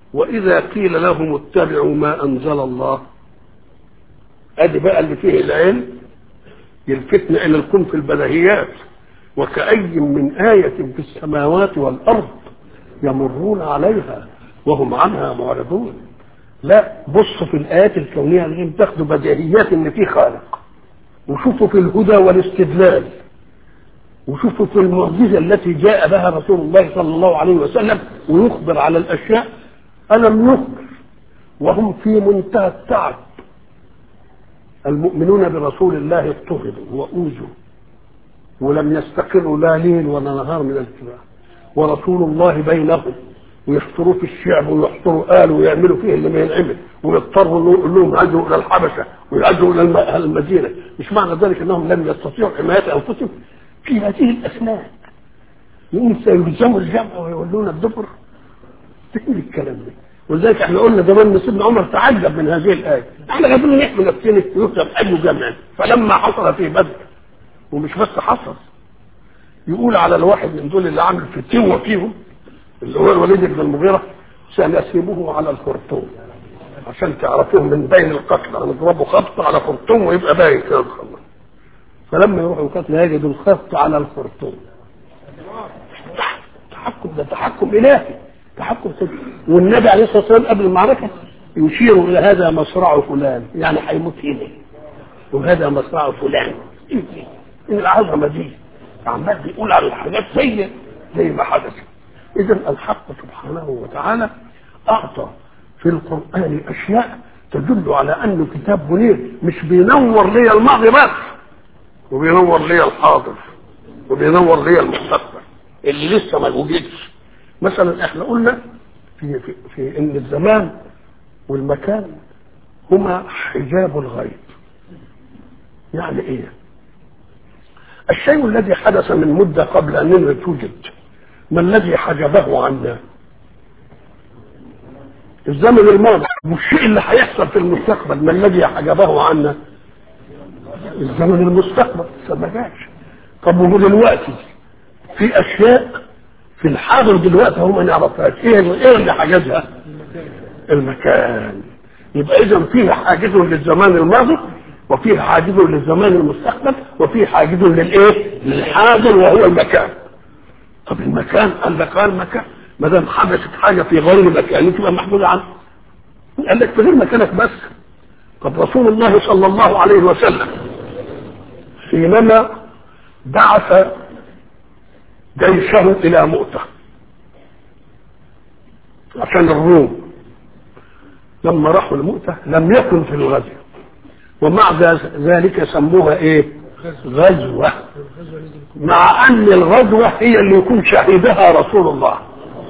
وإذا قيل لهم اتبعوا ما أنزل الله أدي بقى اللي فيه العلم يلفتنا إلى الكون في البديهيات وكأي من آية في السماوات والأرض يمرون عليها وهم عنها معرضون لا بصوا في الآيات الكونية اللي تاخدوا بديهيات إن في خالق وشوفوا في الهدى والاستدلال وشوفوا في المعجزة التي جاء بها رسول الله صلى الله عليه وسلم ويخبر على الأشياء ألم يخبر وهم في منتهى التعب المؤمنون برسول الله اضطهدوا وأوذوا ولم يستقروا لا ليل ولا نهار من الاتباع ورسول الله بينهم ويحصروا في الشعب ويحصروا آل ويعملوا فيه اللي ما ينعمل ويضطروا انه يقول لهم هاجروا الى الحبشه ويهاجروا الى المدينه مش معنى ذلك انهم لم يستطيعوا حمايه انفسهم في هذه الاسماء يقول سيلزموا الجمع ويولون الدبر فين الكلام ده ولذلك احنا قلنا زمان ان سيدنا عمر تعجب من هذه الايه احنا قادرين نحمي نفسنا يكتب اي جمع فلما حصل في بدر ومش بس حصل يقول على الواحد من دول اللي عامل فتوه فيهم اللي هو الوليد بن المغيرة سنسيبه على الخرطوم عشان تعرفوه من بين القتلى نضربه خبط على خرطوم ويبقى باين كده الخمر فلما يروحوا القتلى يجدوا الخبط على الخرطوم تحكم ده تحكم الهي تحكم سجن. والنبي عليه الصلاه والسلام قبل المعركه يشير الى هذا مصرع فلان يعني هيموت هنا وهذا مصرع فلان ايه العظمه دي عمال بيقول على الحاجات زي زي ما حدث اذا الحق سبحانه وتعالى اعطى في القران اشياء تدل على انه كتاب منير مش بينور لي الماضي بس وبينور لي الحاضر وبينور لي المستقبل اللي لسه ما وجدش مثلا احنا قلنا في, في, في ان الزمان والمكان هما حجاب الغيب يعني ايه الشيء الذي حدث من مدة قبل أن توجد ما الذي حجبه عنا الزمن الماضي والشيء اللي هيحصل في المستقبل ما الذي حجبه عنا الزمن المستقبل ما جاش طب وهو دلوقتي في اشياء في الحاضر دلوقتي هم ما نعرفهاش ايه ايه اللي حجزها المكان يبقى اذا فيه حاجز للزمان الماضي وفيه حاجز للزمان المستقبل وفيه حاجز للايه للحاضر وهو المكان طب المكان قال لك قال مكان ما دام حدثت حاجه في غير مكان تبقى محموله عنه قال لك في غير مكانك بس طب رسول الله صلى الله عليه وسلم حينما بعث جيشه الى مؤته عشان الروم لما راحوا المؤته لم يكن في الغزو ومع ذلك سموها ايه غزوة مع ان الغزوة هي اللي يكون شهدها رسول الله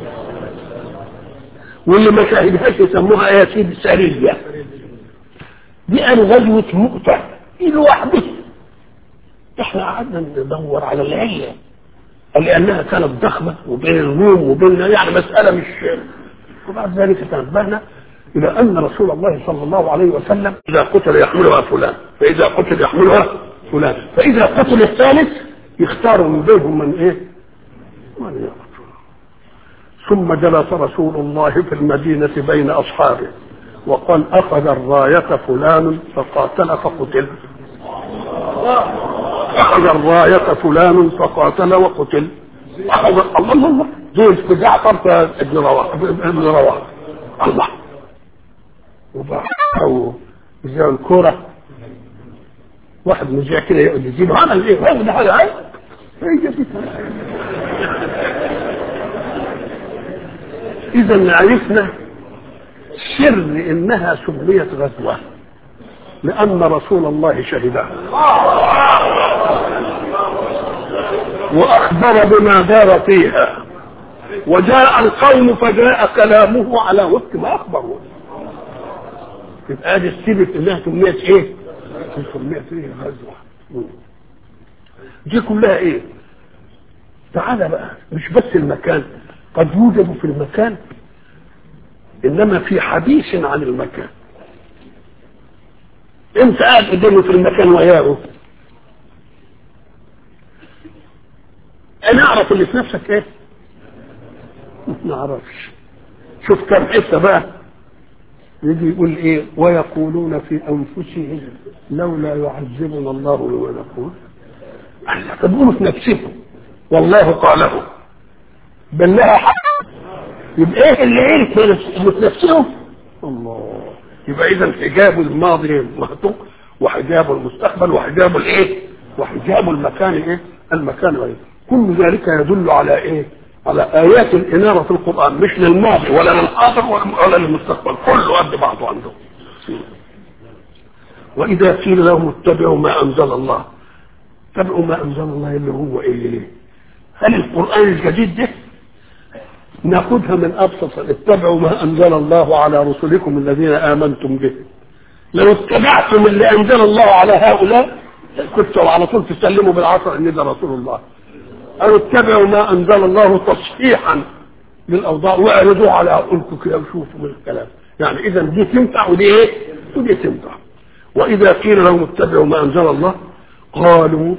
واللي ما شهدهاش يسموها يا سيدي سرية دي قالوا غزوة مؤتة دي لوحدها احنا قعدنا ندور على العلة لانها كانت ضخمة وبين الروم وبين يعني مسألة مش وبعد ذلك تنبهنا إلى أن رسول الله صلى الله عليه وسلم إذا قتل يحملها فلان فإذا قتل يحملها فلان فإذا قتل الثالث يختاروا من بينهم من إيه؟ من يقتل ثم جلس رسول الله في المدينة بين أصحابه وقال أخذ الراية فلان فقاتل فقتل أخذ الراية فلان فقاتل وقتل أخذ الله الله الله دول في جعفر ابن رواحة ابن رواحة الله او زي الكوره واحد مذيع كده يقعد يجيبه عمل ايه هو ده حاجه هاي اذا عرفنا سر انها سميت غزوه لان رسول الله شهدها واخبر بما دار فيها وجاء القوم فجاء كلامه على وفق ما اخبروا يبقى دي السبت انها سميت ايه؟ سميت ايه غزوه دي كلها ايه؟ تعالى بقى مش بس المكان قد يوجد في المكان انما في حديث عن المكان انت قاعد قدامه في المكان وياه انا اعرف اللي في نفسك ايه؟ ما نعرفش شوف كم حته بقى يجي يقول ايه ويقولون في انفسهم لولا يعذبنا الله بما نقول الله تقولوا في نفسكم والله قاله بل لها حق يبقى ايه اللي عرف اللي في نفسهم الله يبقى اذا حجاب الماضي مهتوك وحجاب المستقبل وحجاب الايه وحجاب المكان ايه المكان غير كل ذلك يدل على ايه على ايات الاناره في القران مش للماضي ولا للحاضر ولا للمستقبل كله قد بعضه عندهم واذا قيل لهم اتبعوا ما انزل الله اتبعوا ما انزل الله اللي هو ايه هل القران الجديد ده ناخذها من ابسط اتبعوا ما انزل الله على رسلكم الذين امنتم به لو اتبعتم اللي انزل الله على هؤلاء كنتوا على طول تسلموا بالعصر ان ده رسول الله أو اتبعوا ما أنزل الله تصحيحا للأوضاع واعرضوا على عقولكم كده وشوفوا من الكلام يعني إذا دي تنفع ودي إيه؟ ودي تنفع وإذا قيل لهم اتبعوا ما أنزل الله قالوا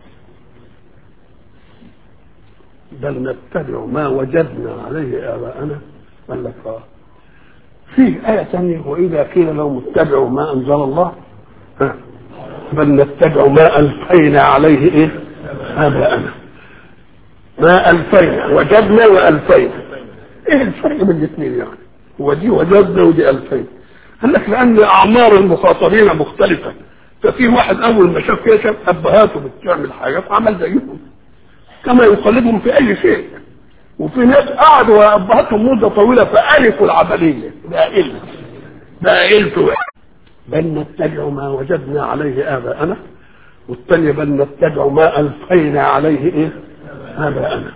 بل نتبع ما وجدنا عليه آباءنا قال لك آه فيه آية ثانية وإذا قيل لهم اتبعوا ما أنزل الله ها بل نتبع ما ألفينا عليه إيه آباءنا ما ألفينا وجدنا وألفينا إيه الفرق بين الاثنين يعني ودي وجدنا ودي ألفينا قال لك لأن أعمار المخاطبين مختلفة ففي واحد أول ما شاف كده شاف أبهاته بتعمل حاجة فعمل زيهم كما يقلدهم في أي شيء وفي ناس قعدوا وأبهاتهم مدة طويلة فألفوا العملية بقى إلف بقى إلف بل نتبع ما وجدنا عليه آباءنا والثانية بل نتبع ما ألفينا عليه إيه آباءنا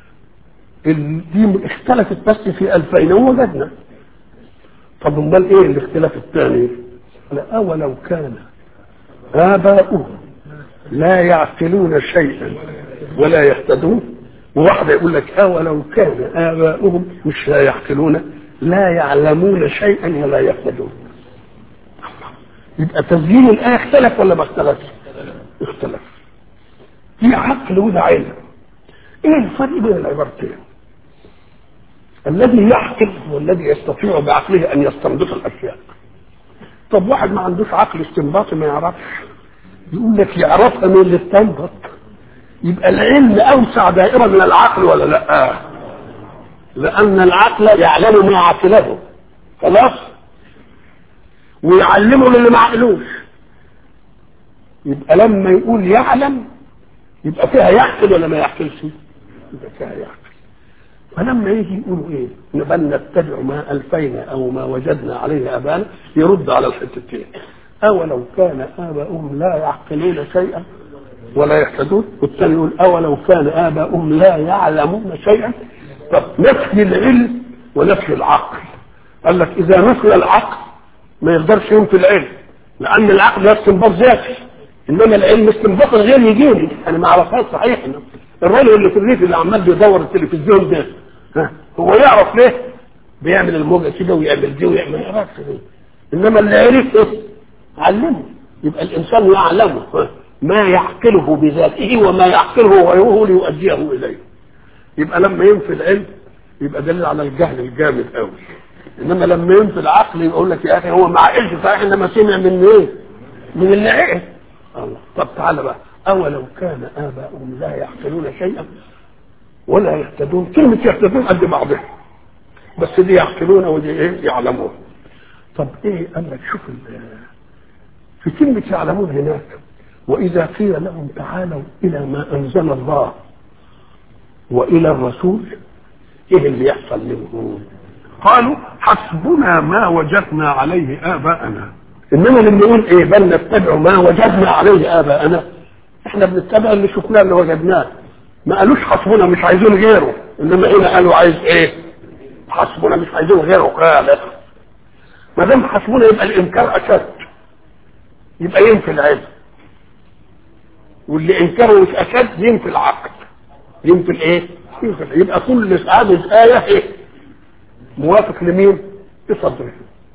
دي اختلفت بس في ألفين ووجدنا طب امال ايه الاختلاف الثاني لا اولو كان اباؤهم لا يعقلون شيئا ولا يهتدون وواحده يقول لك اولو كان اباؤهم مش لا يعقلون لا يعلمون شيئا ولا يهتدون يبقى تسجيل الايه اختلف ولا ما اختلفش اختلف في عقل وده علم ايه الفرق بين العبارتين الذي يعقل هو الذي يستطيع بعقله ان يستنبط الاشياء طب واحد ما عندوش عقل استنباطي ما يعرفش يقول لك يعرفها من اللي استنبط يبقى العلم اوسع دائره من العقل ولا لا لان العقل يعلم ما عقله خلاص ويعلمه للي ما عقلوش يبقى لما يقول يعلم يبقى فيها يعقل ولا ما يعقلش يبقى فيها يعقل فلما يجي يقولوا ايه بل نتبع ما الفينا او ما وجدنا عليه ابانا يرد على الحتتين اولو كان اباؤهم لا يعقلون شيئا ولا يهتدون والثاني يقول اولو كان اباؤهم لا يعلمون شيئا طب نفي العلم ونفي العقل قال لك اذا نفي العقل ما يقدرش ينفي العلم لان العقل ده استنباط ذاتي انما العلم استنباط غير يجيني انا ما اعرفهاش صحيح الراجل اللي في الريف اللي عمال بيدور التلفزيون ده ها هو يعرف ليه بيعمل الموجة كده ويعمل دي ويعمل ما يعرفش ليه انما اللي عرف ايه علمه يبقى الانسان يعلمه ما يعقله بذاته وما يعقله غيره ليؤديه اليه يبقى لما ينفي العلم يبقى دليل على الجهل الجامد قوي انما لما ينفي العقل يقول لك يا اخي هو ما عقلش صحيح انما سمع من ايه من اللي عقل الله طب تعالى بقى أولو كان آباؤهم لا يعقلون شيئا ولا يهتدون كلمة يهتدون قد بعضها بس دي يعقلون ودي ايه يعلمون طب ايه قال لك شوف في كلمة يعلمون هناك وإذا قيل لهم تعالوا إلى ما أنزل الله وإلى الرسول إيه اللي يحصل لهم قالوا حسبنا ما وجدنا عليه آباءنا إنما لما نقول إيه بل نتبع ما وجدنا عليه آباءنا احنا بنتبع اللي شفناه اللي وجدناه ما قالوش حسبنا مش عايزين غيره انما هنا قالوا عايز ايه حسبنا مش عايزين غيره خالص ما دام حسبنا يبقى الانكار اشد يبقى ينفي العلم واللي انكره مش اشد ينفي العقل ينفي الايه ينفي يبقى كل هذه ايه ايه موافق لمين لصدره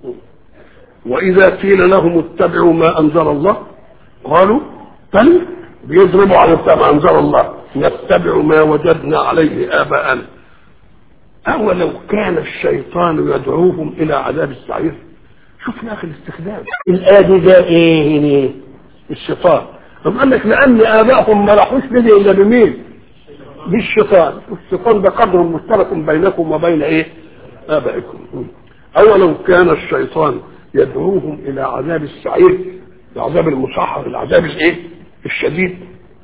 واذا قيل لهم اتبعوا ما انزل الله قالوا بل بيضربوا على ما انزل الله نتبع ما وجدنا عليه اباءنا أولو كان الشيطان يدعوهم إلى عذاب السعير شوف يا أخي الاستخدام الآية دي جاء إيه هنا الشيطان طب قال لك لأن آبائهم ما راحوش به إلا بمين؟ بالشيطان والشيطان ده قدر مشترك بينكم وبين إيه؟ آبائكم أولو كان الشيطان يدعوهم إلى عذاب السعير العذاب المصحر العذاب الإيه؟ الشديد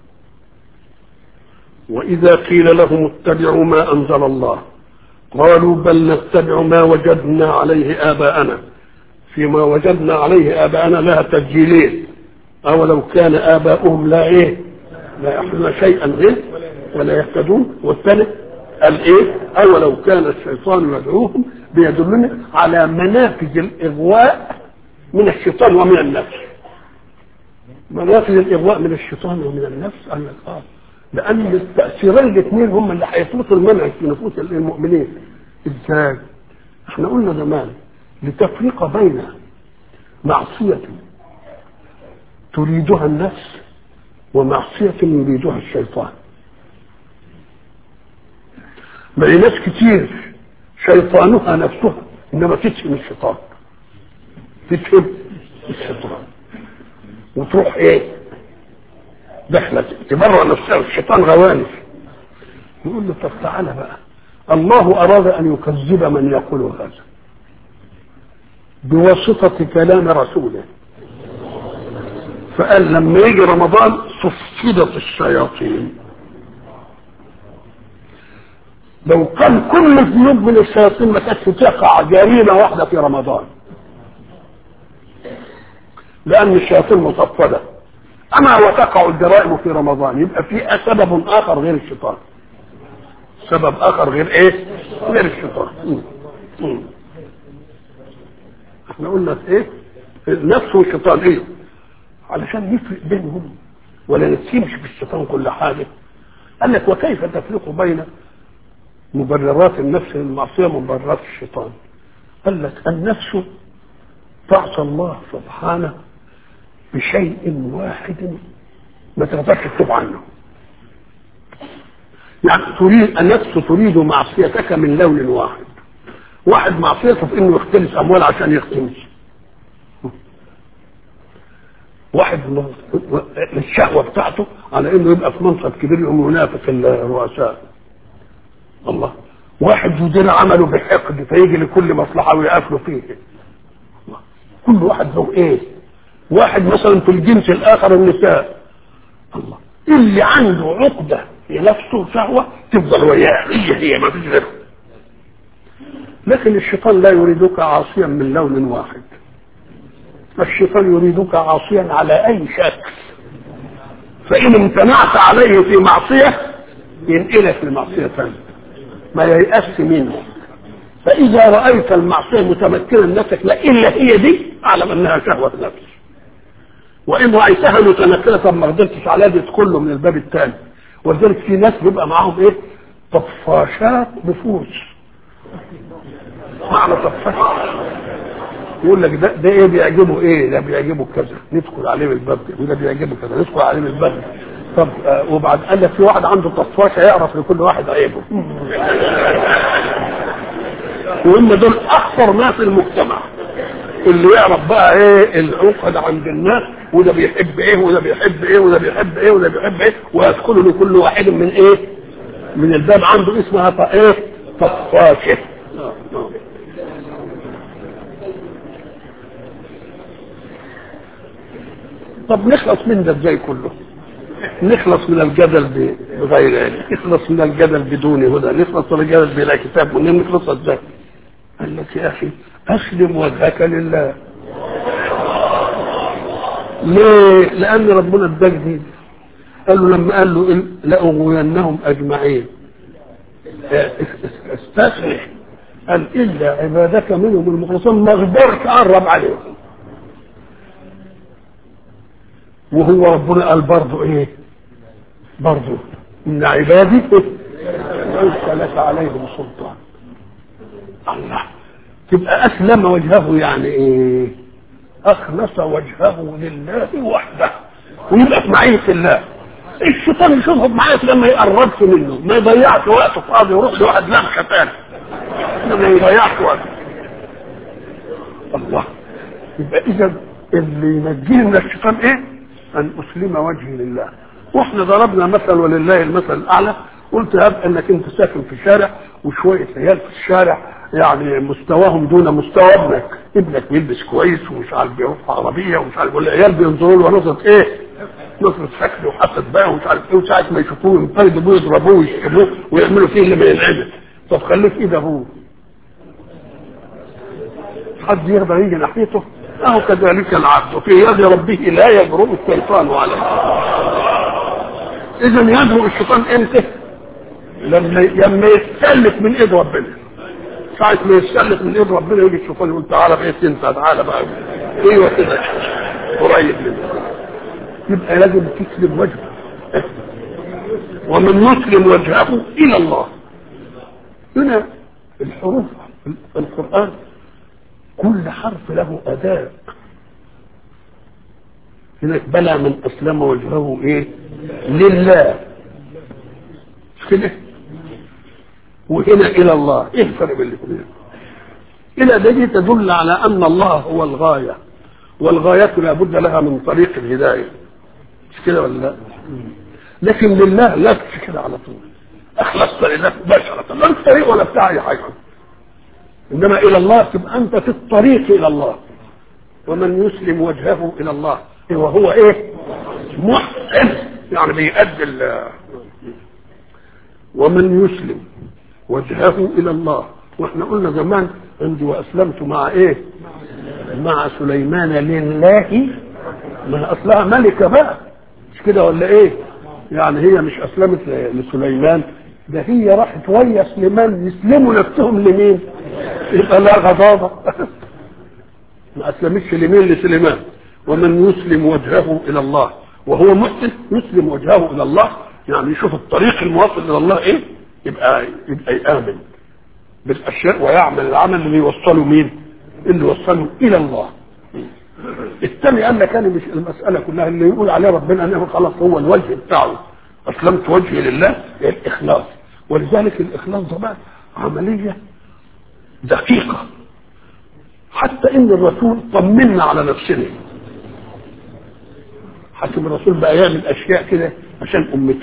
وإذا قيل لهم اتبعوا ما أنزل الله قالوا بل نتبع ما وجدنا عليه آباءنا فيما وجدنا عليه آباءنا لها تسجيلين أولو كان آباؤهم لا إيه لا يحملون شيئا غير ولا يهتدون والثالث قال إيه أولو كان الشيطان يدعوهم بيدلنا على منافذ الإغواء من الشيطان ومن النفس منافذ الإغواء من الشيطان ومن النفس قال لك آه لأن التأثيرين الاثنين هم اللي هيفوتوا المنهج في نفوس المؤمنين ازاي؟ احنا قلنا زمان لتفريق بين معصية تريدها النفس ومعصية يريدها الشيطان ما ناس كتير شيطانها نفسها انما تتهم الشيطان تتهم الشيطان وتروح ايه دخلت تبرع نفسها الشيطان غوانف يقول له طب تعالى بقى الله اراد ان يكذب من يقول هذا بواسطة كلام رسوله فقال لما يجي رمضان صفدت الشياطين لو كان كل الذنوب من الشياطين ما كانتش تقع جريمة واحدة في رمضان لأن الشياطين مصفدة أما وتقع الجرائم في رمضان يبقى في سبب آخر غير الشيطان سبب آخر غير إيه؟ غير الشيطان م. م. احنا قلنا ايه نفسه والشيطان ايه علشان يفرق بينهم ولا نسيبش بالشيطان كل حاجه قال لك وكيف تفرق بين مبررات النفس للمعصيه ومبررات الشيطان قال لك النفس تعصى الله سبحانه بشيء واحد ما تقدرش تتوب عنه يعني تريد النفس تريد معصيتك من لون واحد واحد معصيته في انه يختلس اموال عشان يختلس واحد الشهوة بتاعته على انه يبقى في منصب كبير يقوم ينافس الرؤساء الله واحد يدير عمله بحقد فيجي لكل مصلحة ويقفله فيه الله. كل واحد له ايه واحد مثلا في الجنس الاخر النساء الله اللي عنده عقدة في نفسه شهوة تفضل وياه هي هي ما فيش غيرها لكن الشيطان لا يريدك عاصيا من لون واحد الشيطان يريدك عاصيا على اي شكل فان امتنعت عليه في معصيه ينقلك لمعصيه ثانيه ما ييأس منه فاذا رايت المعصيه متمكنا نفسك لا الا هي دي اعلم انها شهوه نفس وان رايتها متنكره طب ما قدرتش عليها دي تدخل له من الباب الثاني ولذلك في ناس بيبقى معاهم ايه طفاشات نفوس معنى طفاش يقول لك ده ده ايه بيعجبه ايه ده بيعجبه كذا ندخل عليه من الباب ده وده بيعجبه كذا ندخل عليه من الباب ده طب آه وبعد قال لك في واحد عنده طفاشه يعرف لكل واحد عيبه وهم دول اكثر ناس المجتمع اللي يعرف بقى ايه العقد عند الناس وده بيحب ايه وده بيحب ايه وده بيحب ايه وده بيحب ايه ويدخل لكل واحد من ايه من الباب عنده اسمها ايه طفاشه طب نخلص من ده ازاي كله نخلص من الجدل بغير علم نخلص من الجدل بدون هدى نخلص من الجدل بلا كتاب منين نخلص ازاي قال لك يا اخي اسلم وجهك لله ليه لان ربنا اداك دي قال له لما قال له لاغوينهم اجمعين استسمح قال الا عبادك منهم المخلصين ما اقدرش اقرب عليهم وهو ربنا قال برضه ايه برضه ان عبادي ليس لك عليهم سلطان الله تبقى اسلم وجهه يعني ايه اخلص وجهه لله وحده ويبقى في معيه الله الشيطان يشوفهم معاك لما يقربش منه ما يضيعش وقته فاضي يروح لواحد لمحه ثاني ما يضيعش وقته الله يبقى اذا اللي ينجيني من الشيطان ايه؟ ان اسلم وجهي لله واحنا ضربنا مثل ولله المثل الاعلى قلت هب انك انت ساكن في شارع وشويه عيال في الشارع يعني مستواهم دون مستوى ابنك ابنك بيلبس كويس ومش عارف بيروح في عربيه ومش عارف والعيال بينظروا له نظره ايه؟ نظره شكل وحسد بقى ومش عارف ايه وساعه ما يشوفوه ينطردوا يضربوه ويشتموه ويعملوا فيه اللي ما ينعمل طب خليه في ايد ابوه حد يقدر يجي ناحيته اهو كذلك العبد في يد ربه لا يجرؤ الشيطان عليه اذا يجرؤ الشيطان امتى لما لما يتسلك من ايد ربنا ساعة ما يتسلك من ايد ربنا يجي الشيطان يقول تعالى بقيت انت تعالى بقى ايوه كده قريب منه يبقى لازم تسلم وجهه ومن يسلم وجهه الى الله هنا الحروف القران كل حرف له اداء هناك بلى من اسلم وجهه ايه لله مش كده وهنا الى الله ايه الفرق بين الاثنين الى دي تدل على ان الله هو الغايه والغايه لابد لها من طريق الهدايه مش كده ولا لا لكن لله لا تمشي كده على طول اخلصت لله مباشره لا الطريق ولا بتاع اي حاجه انما الى الله تبقى انت في الطريق الى الله ومن يسلم وجهه الى الله وهو ايه محسن يعني بيأدي ومن يسلم وجهه الى الله واحنا قلنا زمان عندي واسلمت مع ايه مع سليمان لله ما اصلها ملكه بقى مش كده ولا ايه يعني هي مش اسلمت لسليمان ده هي راحت ويا سليمان يسلموا نفسهم لمين يبقى لا غضاضه ما اسلمتش لمين لسليمان ومن يسلم وجهه الى الله وهو محسن يسلم وجهه الى الله يعني يشوف الطريق الموصل الى الله ايه يبقى يبقى يامن بالاشياء ويعمل العمل اللي يوصله مين اللي يوصله الى الله الثاني قال لك انا مش المساله كلها اللي يقول عليه ربنا انه خلاص هو الوجه بتاعه اسلمت وجهي لله الاخلاص ولذلك الاخلاص ده بقى عمليه دقيقه حتى ان الرسول طمنا على نفسنا حتى الرسول بقى يعمل اشياء كده عشان امته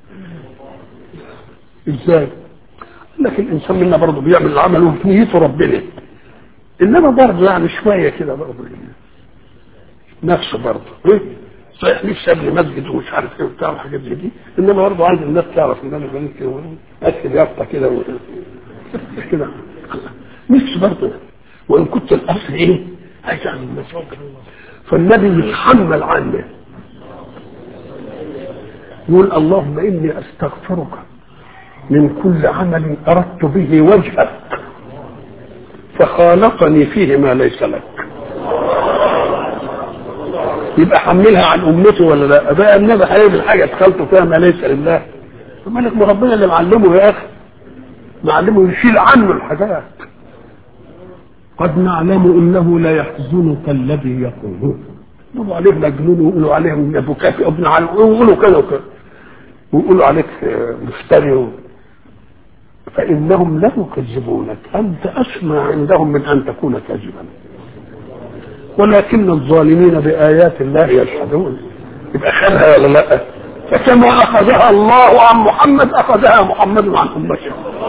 ازاي لكن الانسان منا برضه بيعمل العمل وفي نيته ربنا انما برضه يعني شويه كده برضه نفسه برضه إيه؟ صحيح نفسي ابني مسجد ومش عارف ايه وبتاع وحاجات زي دي انما برضه عايز الناس تعرف ان انا بنيت كده اكتب يافطه كده و... كده نفسي برضه وان كنت الاصل ايه عايز اعمل الناس فالنبي يتحمل عنه يقول اللهم اني استغفرك من كل عمل اردت به وجهك فخالطني فيه ما ليس لك يبقى حملها عن امته ولا لا بقى النبي هيعمل حاجه تخلطه فيها ما ليس لله مالك ما ربنا اللي معلمه يا اخي معلمه يشيل عنه الحاجات قد نعلم انه لا يحزنك الذي يقولون يقولوا عليه مجنون ويقولوا عليه ابو كافي ابن علي ويقولوا كذا وكذا ويقولوا عليك مفتري فانهم لا يكذبونك انت اسمى عندهم من ان تكون كاذبا ولكن الظالمين بايات الله يجحدون يبقى خذها ولا لا فكما اخذها الله عن محمد اخذها محمد عن امته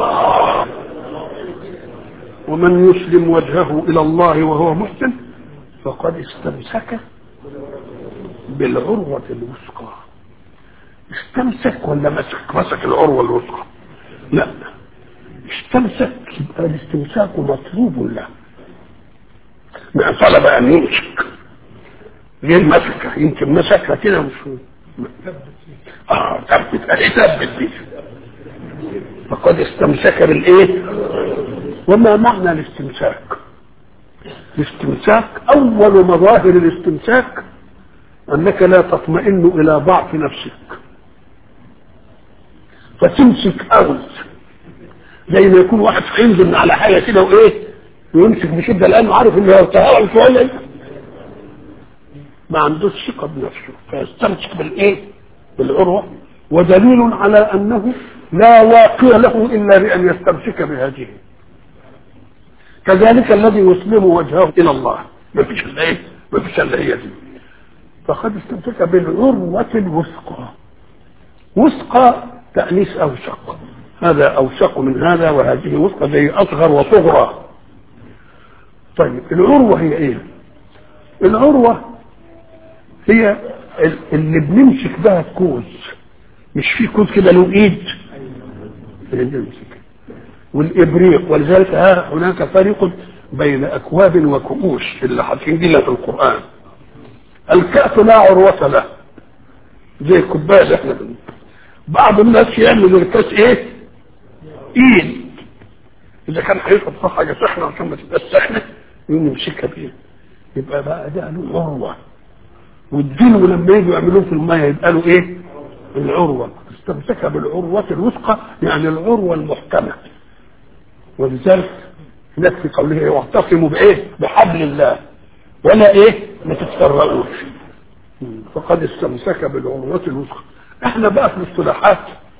ومن يسلم وجهه الى الله وهو محسن فقد استمسك بالعروة الوثقى استمسك ولا مسك مسك العروة الوثقى لا استمسك يبقى الاستمساك مطلوب له ما طلب ان يمسك غير مسكه يمكن مسكها كده مش اه ثبت اهي ثبت دي فقد استمسك بالايه وما معنى الاستمساك الاستمساك اول مظاهر الاستمساك انك لا تطمئن الى ضعف نفسك فتمسك قوي زي ما يكون واحد هينزل على حاجه كده وايه ويمسك بشده لانه عارف انه يرتهى شويه ما عندوش ثقه بنفسه فيستمسك بالايه بالعروة ودليل على أنه لا واقي له إلا بأن يستمسك بهذه كذلك الذي يسلم وجهه إلى الله ما فيش إلا إيه ما فيش إلا هي دي فقد استمسك بالعروة الوثقى وثقى تأنيس أوثق هذا أوثق من هذا وهذه وثقى زي أصغر وصغرى طيب العروة هي إيه؟ العروة هي اللي بنمسك بها الكوز مش في كوز كده له ايد والابريق ولذلك ها هناك فريق بين اكواب وكؤوس اللي حاطين دي في القران الكأس لا عروة له زي الكوبايه اللي احنا بنقول بعض الناس يعمل الكاس ايه؟ ايد اذا كان هيشرب فيها حاجه سخنه عشان ما تبقاش سخنه يقوم يمسكها بايه؟ يبقى بقى ده له عروه والدين لما يجوا يعملوه في الميه يبقى له ايه؟ العروه استمسك بالعروه الوثقى يعني العروه المحكمه ولذلك هناك في قوله ايه واعتصموا بايه؟ بحبل الله ولا ايه؟ ما تتفرقوش فقد استمسك بالعروه الوثقى احنا بقى في الاصطلاحات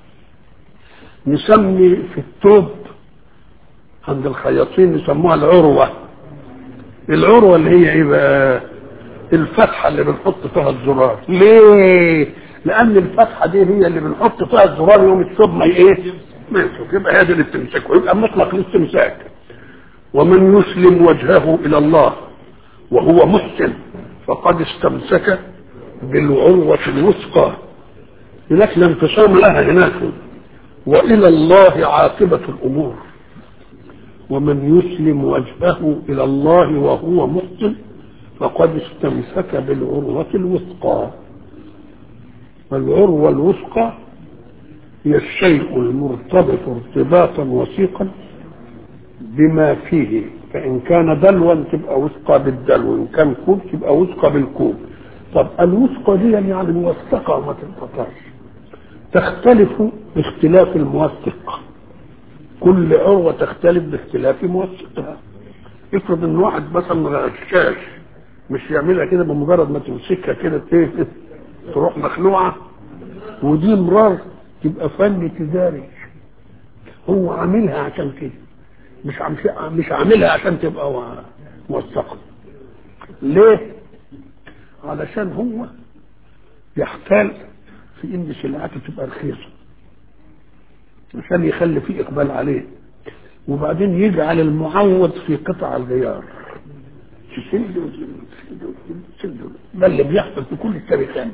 نسمي في التوب عند الخياطين نسموها العروه العروه اللي هي ايه بقى؟ الفتحة اللي بنحط فيها الزرار ليه لان الفتحة دي هي اللي بنحط فيها الزرار يوم الثوب ما ايه ما يمسك يبقى هي دي اللي بتمسكه يبقى مطلق الاستمساك ومن يسلم وجهه الى الله وهو محسن فقد استمسك بالعروة الوثقى هناك لا انفصام لها هناك والى الله عاقبة الامور ومن يسلم وجهه الى الله وهو محسن فقد استمسك بالعروة الوثقى والعروة الوثقى هي الشيء المرتبط ارتباطا وثيقا بما فيه فإن كان دلوا تبقى وثقى بالدلو إن كان كوب تبقى وثقى بالكوب طب الوثقى دي يعني موثقة وما تنقطعش تختلف باختلاف الموثق كل عروة تختلف باختلاف موثقها افرض ان واحد مثلا غشاش مش يعملها كده بمجرد ما تمسكها كده تروح مخلوعه ودي مرار تبقى فن تجاري هو عاملها عشان كده مش عم مش عاملها عشان تبقى موثقه ليه؟ علشان هو يحتال في ان سلعته تبقى رخيصه عشان يخلي فيه اقبال عليه وبعدين يجعل المعوض في قطع الغيار تسد تسد ده اللي بيحصل في كل الشركات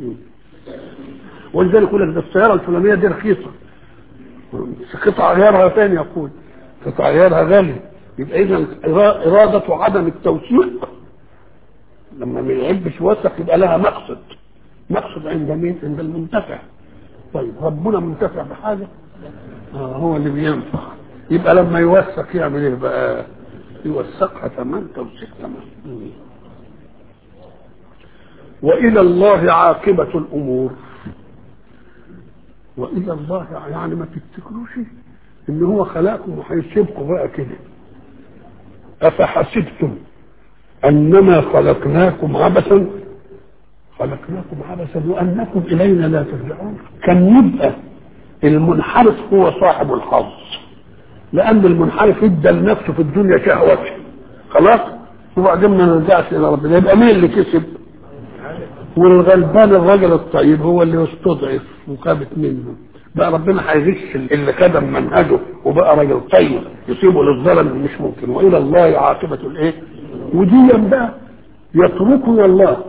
ولذلك يقول لك ده السياره الفلانيه دي رخيصه قطع غيارها ثاني يقول قطع غيارها غاليه يبقى اذا اراده عدم التوثيق لما ما يحبش يوثق يبقى لها مقصد مقصد عند مين؟ عند المنتفع طيب ربنا منتفع بحاجه آه هو اللي بينفع يبقى لما يوثق يعمل ايه بقى؟ يوثقها تمام توثيق تمام والى الله عاقبه الامور والى الله يعني ما تفتكروش ان هو خلقكم وهيسيبكم بقى كده افحسبتم انما خلقناكم عبثا خلقناكم عبثا وانكم الينا لا ترجعون كان يبقى المنحرف هو صاحب الحظ لان المنحرف ادى لنفسه في الدنيا شهوته خلاص وبعدين ما نرجعش الى ربنا يبقى مين اللي كسب والغلبان الراجل الطيب هو اللي يستضعف وخابت منه بقى ربنا هيغش اللي خدم منهجه وبقى راجل طيب يصيبه للظلم مش ممكن والى الله عاقبه الايه ودي بقى يتركنا الله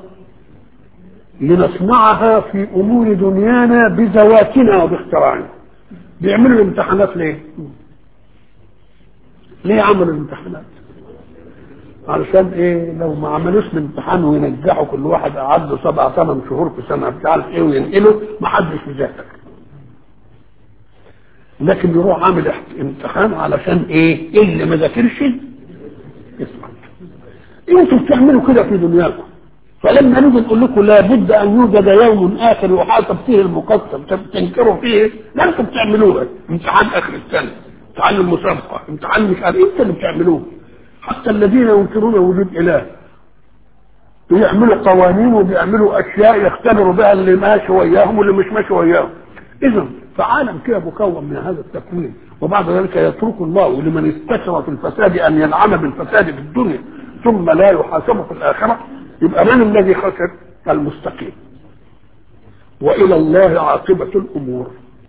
لنصنعها في امور دنيانا بذواتنا وباختراعنا بيعملوا الامتحانات ليه؟ ليه عملوا الامتحانات؟ علشان ايه لو ما عملوش الامتحان وينجحوا كل واحد قعد له سبع ثمان شهور في سنه مش عارف ايه وينقله ما حدش يذاكر لكن يروح عامل امتحان علشان ايه اللي ما ذاكرش يسمع انتوا بتعملوا كده في دنياكم فلما نيجي نقول لكم لابد ان يوجد يوم اخر يحاسب فيه المقسم تنكروا فيه لا انتم بتعملوها امتحان اخر السنه امتحان المسابقه امتحان مش عارف انت اللي بتعملوه حتى الذين ينكرون وجود اله بيعملوا قوانين وبيعملوا اشياء يختبروا بها اللي ماشي وياهم واللي مش ماشي وياهم اذا فعالم كده مكون من هذا التكوين وبعد ذلك يترك الله لمن استشرى في الفساد ان ينعم بالفساد في الدنيا ثم لا يحاسب في الاخره يبقى من الذي خسر المستقيم والى الله عاقبه الامور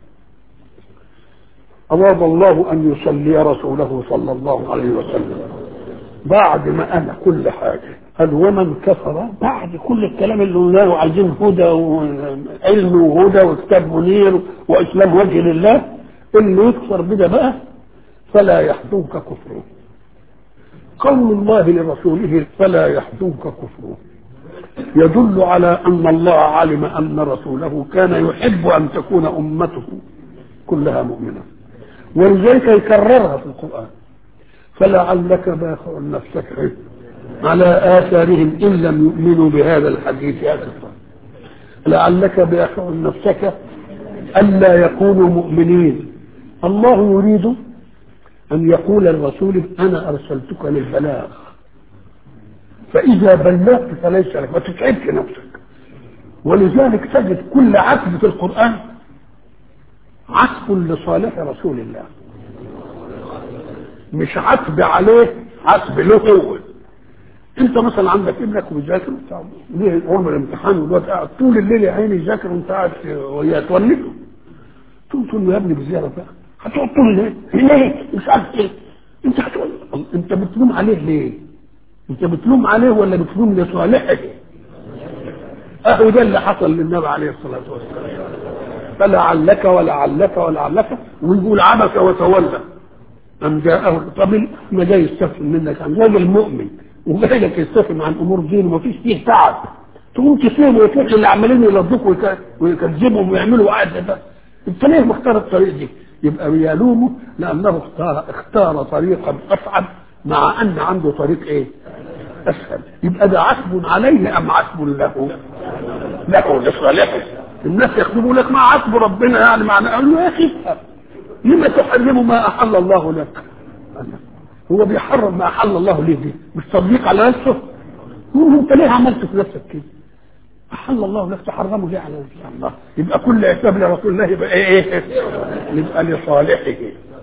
أراد الله أن يصلي رسوله صلى الله عليه وسلم بعد ما أنا كل حاجة قال ومن كفر بعد كل الكلام اللي قلناه عايزين هدى وعلم وهدى وكتاب منير وإسلام وجه لله اللي يكفر بده بقى فلا يحزنك كفره قول الله لرسوله فلا يحزنك كفره يدل على أن الله علم أن رسوله كان يحب أن تكون أمته كلها مؤمنة ولذلك يكررها في القرآن فلعلك باخع نفسك على آثارهم إن لم يؤمنوا بهذا الحديث أسفا لعلك باخع نفسك ألا يكونوا مؤمنين الله يريد أن يقول الرسول أنا أرسلتك للبلاغ فإذا بلغت فليس لك ما تتعبش نفسك ولذلك تجد كل عتب في القرآن عتب لصالح رسول الله مش عتب عليه عتب له هو انت مثلا عندك ابنك وبيذاكر وبتاع ليه عمر الامتحان والواد قاعد طول الليل يا عيني يذاكر وانت قاعد وياه تولده تقول تقول له يا ابني بزياده بقى هتقعد طول الليل ليه مش عارف ايه انت هتقول انت بتلوم عليه ليه؟ انت بتلوم عليه ولا بتلوم لصالحه؟ اهو ده اللي حصل للنبي عليه الصلاه والسلام فلعلك ولعلك ولعلك ويقول عبس وتولى أم جاءه طب ما جاي يستفهم منك عن راجل مؤمن وجاي لك يستفهم عن امور دين ومفيش فيه تعب تقوم تسيبه وتروح اللي عمالين يلضوك ويكذبهم ويعملوا عقد ده انت ليه مختار الطريق دي؟ يبقى بيلومه لانه اختار اختار طريقا اصعب مع ان عنده طريق ايه؟ اسهل يبقى ده عتب عليه ام عتب له؟ له لصالحه الناس يخدموا لك مع عتب ربنا يعني معنى قالوا له يا اخي لما تحرم ما احل الله لك هو بيحرم ما احل الله ليه دي مش تضييق على نفسه يقول انت ليه عملت في نفسك كده احل الله لك تحرمه ليه على نفسك الله يبقى كل عتاب لرسول الله يبقى ايه ايه يبقى لصالحه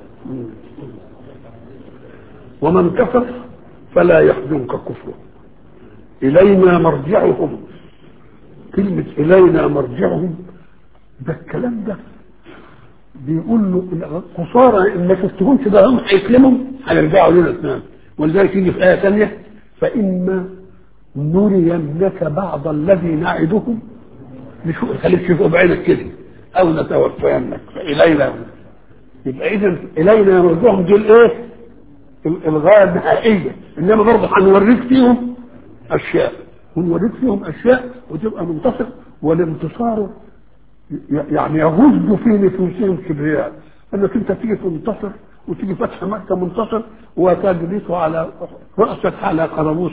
ومن كفر فلا يحزنك كفره الينا مرجعهم كلمة إلينا مرجعهم ده الكلام ده بيقول له خسارة إن ما شفتهمش ده هم هيسلموا هيرجعوا لنا اثنين ولذلك يجي في آية ثانية فإما نرينك بعض الذي نعدهم نشوف خليك تشوفه بعينك كده أو نتوفينك فإلينا يبقى إذا إلينا مرجعهم دي الإيه؟ الغاية النهائية إنما برضه هنوريك فيهم أشياء ونوريك فيهم اشياء وتبقى منتصر والانتصار يعني يغز في نفوسهم كبرياء انك انت تيجي تنتصر وتيجي فتح مكه منتصر وتجلس على راسك على قرموس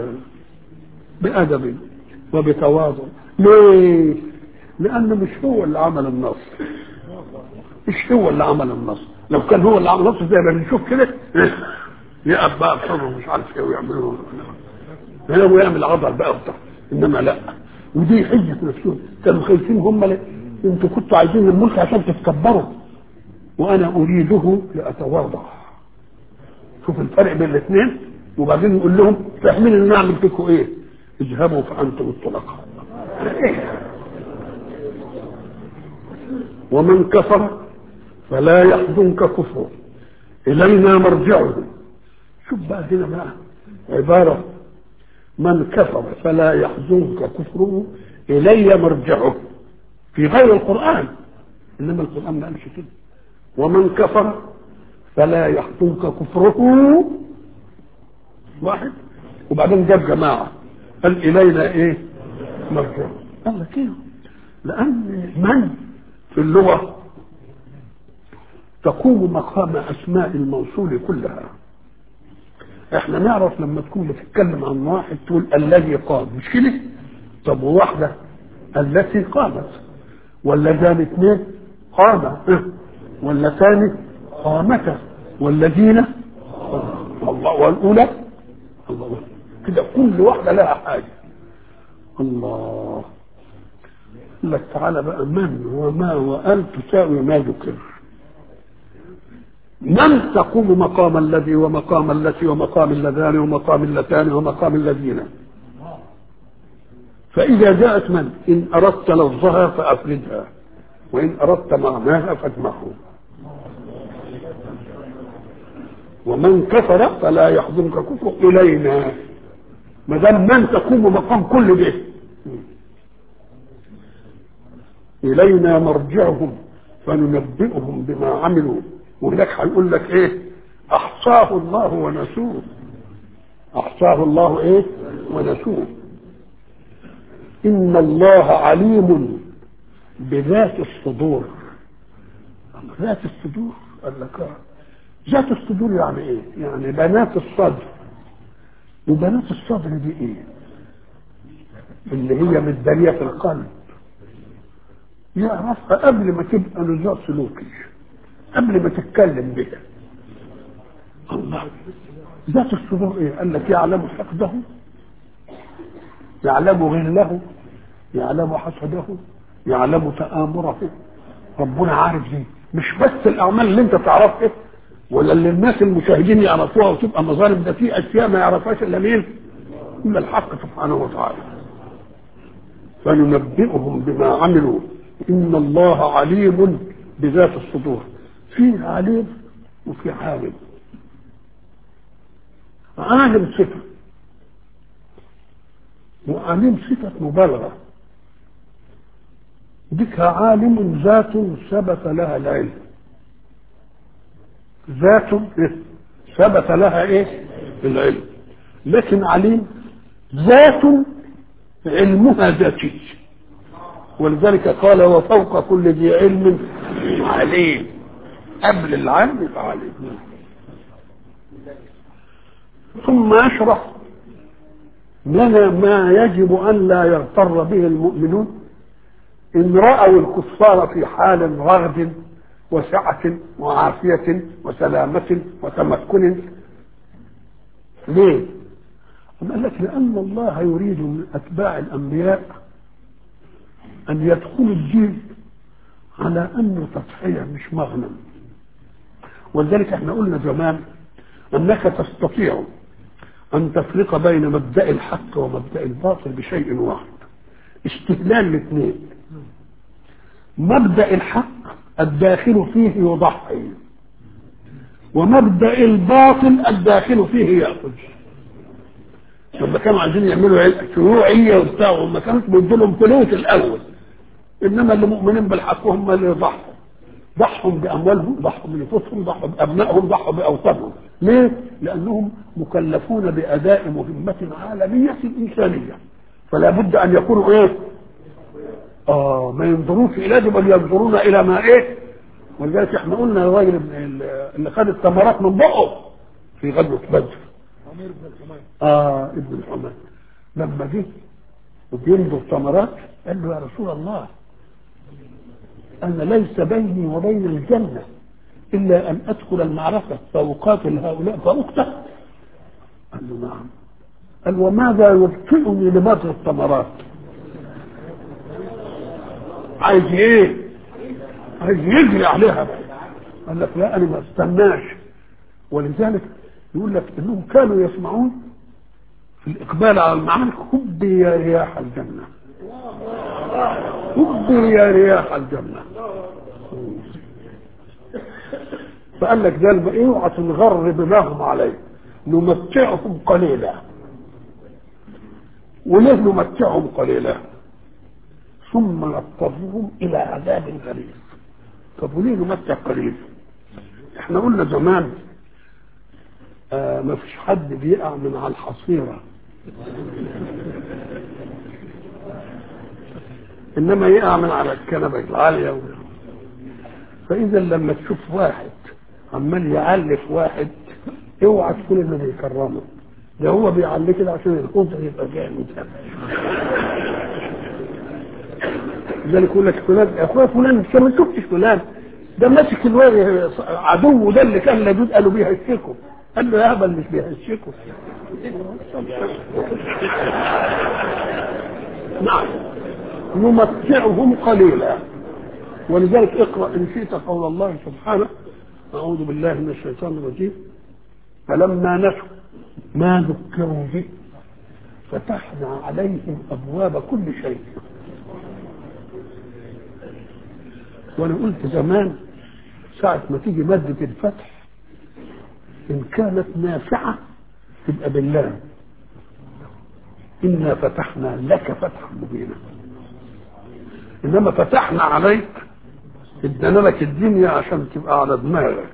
بادب وبتواضع ليه؟ لان مش هو اللي عمل النصر مش هو اللي عمل النصر لو كان هو اللي عمل النصر زي ما بنشوف كده يقف بقى بصدره مش عارف ايه ويعملوا هنا ويعمل عضل بقى وبتاع انما لا ودي حجه نفسهم كانوا خايفين هم ل... انتوا كنتوا عايزين الملك عشان تتكبروا وانا اريده لاتواضع شوف الفرق بين الاثنين وبعدين نقول لهم فاهمين ان نعمل فيكم ايه اذهبوا فانتم الطلقاء ومن كفر فلا يحزنك كفره الينا مرجعهم شوف بقى هنا بقى عباره من كفر فلا يحزنك كفره الي مرجعه في غير القران انما القران ما قالش كده ومن كفر فلا يحزنك كفره واحد وبعدين جاب جماعه قال الينا ايه مرجعه قال كده لان من في اللغه تقوم مقام اسماء الموصول كلها احنا نعرف لما تكون بتتكلم عن واحد تقول الذي قام مش كده طب وواحدة التي قامت ولا ذان اثنين قام ولا ثاني قامتا والذين الله والاولى الله كده كل واحدة لها حاجة الله يقول لك تعالى بقى من وما وأل تساوي ما ذكر من تقوم مقام الذي ومقام التي ومقام اللذان ومقام اللتان ومقام الذين فإذا جاءت من إن أردت لفظها فأفردها وإن أردت معناها فاجمعه ومن كفر فلا يحزنك كفر إلينا ما دام من تقوم مقام كل ده إلينا مرجعهم فننبئهم بما عملوا وهناك هيقول لك إيه أحصاه الله ونسوه أحصاه الله إيه ونسوه إن الله عليم بذات الصدور ذات الصدور قال لك آه. ذات الصدور يعني ايه يعني بنات الصدر وبنات الصدر دي ايه اللي هي متداريه في القلب يعرفها قبل ما تبقى نزاع سلوكي قبل ما تتكلم بها الله ذات الصدور ايه قال لك يعلم حقده يعلم غله يعلم حسده يعلم تآمره ربنا عارف دي مش بس الاعمال اللي انت تعرفها ولا اللي الناس المشاهدين يعرفوها وتبقى مظالم ده في اشياء ما يعرفهاش الا مين؟ الا الحق سبحانه وتعالى. فننبئهم بما عملوا ان الله عليم بذات الصدور. في عليم وفي عالم. عالم صفه وعليم صفه مبالغه. بك عالم ذات ثبت لها العلم. ذات ثبت لها ايه العلم لكن عليم ذات علمها ذاتي ولذلك قال وفوق كل ذي علم عليم قبل العلم يبقى عليم ثم اشرح لنا ما يجب ان لا يغتر به المؤمنون ان راوا الكفار في حال رغد وسعة وعافية وسلامة وتمكن ليه؟ أم قال لك لأن الله يريد من أتباع الأنبياء أن يدخلوا الدين على أنه تضحية مش مغنم ولذلك احنا قلنا زمان أنك تستطيع أن تفرق بين مبدأ الحق ومبدأ الباطل بشيء واحد استهلال الاثنين مبدأ الحق الداخل فيه يضحي ومبدا الباطل الداخل فيه ياخذ لما كانوا عايزين يعملوا شيوعيه وبتاع وما كانوا بيدوا لهم فلوس الاول انما اللي مؤمنين بالحق هم اللي يضحوا ضحوا باموالهم ضحوا بنفوسهم ضحوا بابنائهم ضحوا باوطانهم ليه؟ لانهم مكلفون باداء مهمه عالميه انسانيه فلا بد ان يكونوا ايه؟ اه ما ينظروش الى دي بل ينظرون الى ما ايه ولذلك احنا قلنا الراجل اللي خد الثمرات من بقه في غزوه بدر اه ابن الحمام لما جه وبينظر ثمرات قال له يا رسول الله انا ليس بيني وبين الجنه الا ان ادخل المعركه فاقاتل هؤلاء فاقتل قال له نعم قال وماذا يبطئني لبذر الثمرات عايز ايه عايز يجري عليها قال لك لا انا ما استناش ولذلك يقول لك انهم كانوا يسمعون في الاقبال على المعارك هبي يا رياح الجنه هبي يا رياح الجنه فقال لك ده ايه اوعى تنغر بما هم عليه نمتعهم قليلا وليه نمتعهم قليلا ثم نضطرهم الى عذاب غليظ طب وليه نمتع قليل احنا قلنا زمان آه ما فيش حد بيقع من على الحصيرة انما يقع من على الكنبة العالية و... فاذا لما تشوف واحد عمال يعلف واحد اوعى تكون انه بيكرمه ده هو بيعلي كده عشان الخوف يبقى جامد لذلك يقول لك فلان يا اخويا فلان انت ما شفتش فلان ده ماسك الواد عدو ده اللي كان لابد قالوا بيهشكوا قال له يا هبل مش بيهشكوا نعم نمتعهم قليلا ولذلك اقرا ان شئت قول الله سبحانه اعوذ بالله من الشيطان الرجيم فلما نسوا ما ذكروا به فتحنا عليهم ابواب كل شيء وانا قلت زمان ساعة ما تيجي مادة الفتح إن كانت نافعة تبقى بالله إنا فتحنا لك فتحا مبينا إنما فتحنا عليك ادانا لك الدنيا عشان تبقى على دماغك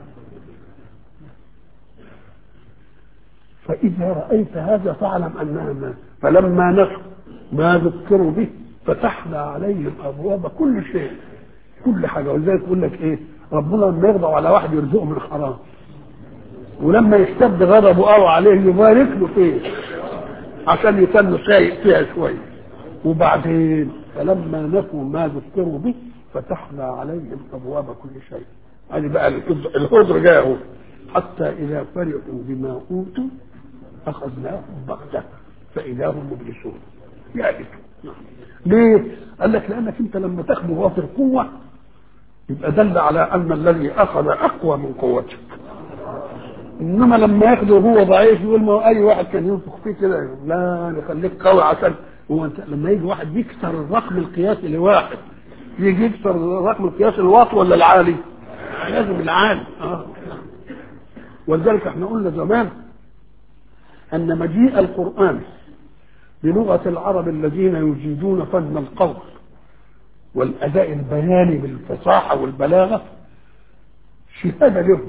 فإذا رأيت هذا فاعلم أنها ما فلما نسوا ما ذكروا به فتحنا عليهم أبواب كل شيء كل حاجة ولذلك يقول لك إيه ربنا لما يغضب على واحد يرزقه من الحرام ولما يشتد غضبه قوي عليه يبارك له فيه عشان يتنوا سايق فيها شوية وبعدين فلما نسوا ما ذكروا به فتحنا عليهم أبواب كل شيء هذه بقى الهدر جاء اهو حتى إذا فرحوا بما أوتوا أخذناهم بغتة فإذا هم مبلسون يعني ليه؟ قال لك لأنك أنت لما تاخده وهو في القوة يبقى دل على أن الذي أخذ أقوى من قوتك إنما لما ياخده وهو ضعيف يقول ما هو أي واحد كان ينفخ فيه كده لا نخليك قوي عشان هو أنت لما يجي واحد يكسر الرقم القياسي لواحد يجي يكسر الرقم القياسي الواطي ولا العالي؟ لازم العالي اه ولذلك احنا قلنا زمان ان مجيء القران بلغه العرب الذين يجيدون فن القول والاداء البياني بالفصاحه والبلاغه شهاده لهم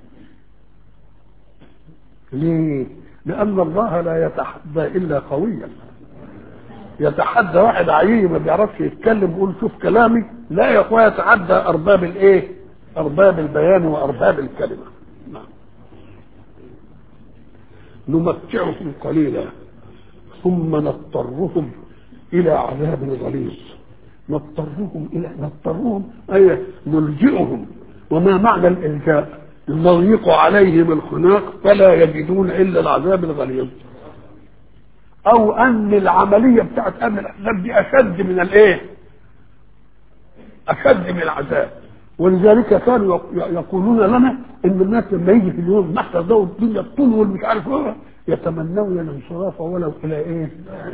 ليه؟ لأن الله لا يتحدى إلا قويا يتحدى واحد عيي ما بيعرفش يتكلم يقول شوف كلامي لا يا اخويا يتعدى أرباب الإيه؟ أرباب البيان وأرباب الكلمة نعم نمتعهم قليلا ثم نضطرهم إلى عذاب غليظ نضطرهم إلى نضطرهم أي نلجئهم وما معنى الإلجاء نضيق عليهم الخناق فلا يجدون إلا العذاب الغليظ أو أن العملية بتاعت أمن الأحزاب دي أشد من الإيه؟ أشد من العذاب ولذلك كانوا يقولون لنا ان الناس لما يجي في اليوم محتى ضوء الدنيا الطول والمش عارف ايه يتمنون الانصراف ولو الى ايه؟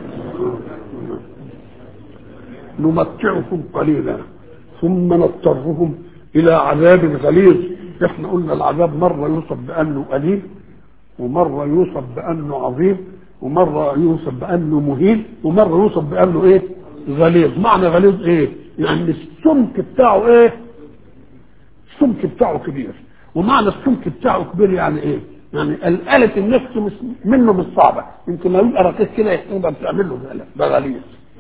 نمتعهم قليلا ثم نضطرهم الى عذاب غليظ احنا قلنا العذاب مره يوصف بانه قليل ومره يوصف بانه عظيم ومره يوصف بانه مهين ومره يوصف بانه ايه؟ غليظ معنى غليظ ايه؟ يعني السمك بتاعه ايه؟ السمك بتاعه كبير ومعنى السمك بتاعه كبير يعني ايه؟ يعني الآلة النفس مش منه مش صعبة يمكن لو يبقى رقيق كده يقدر تعمل له ده ده غليظ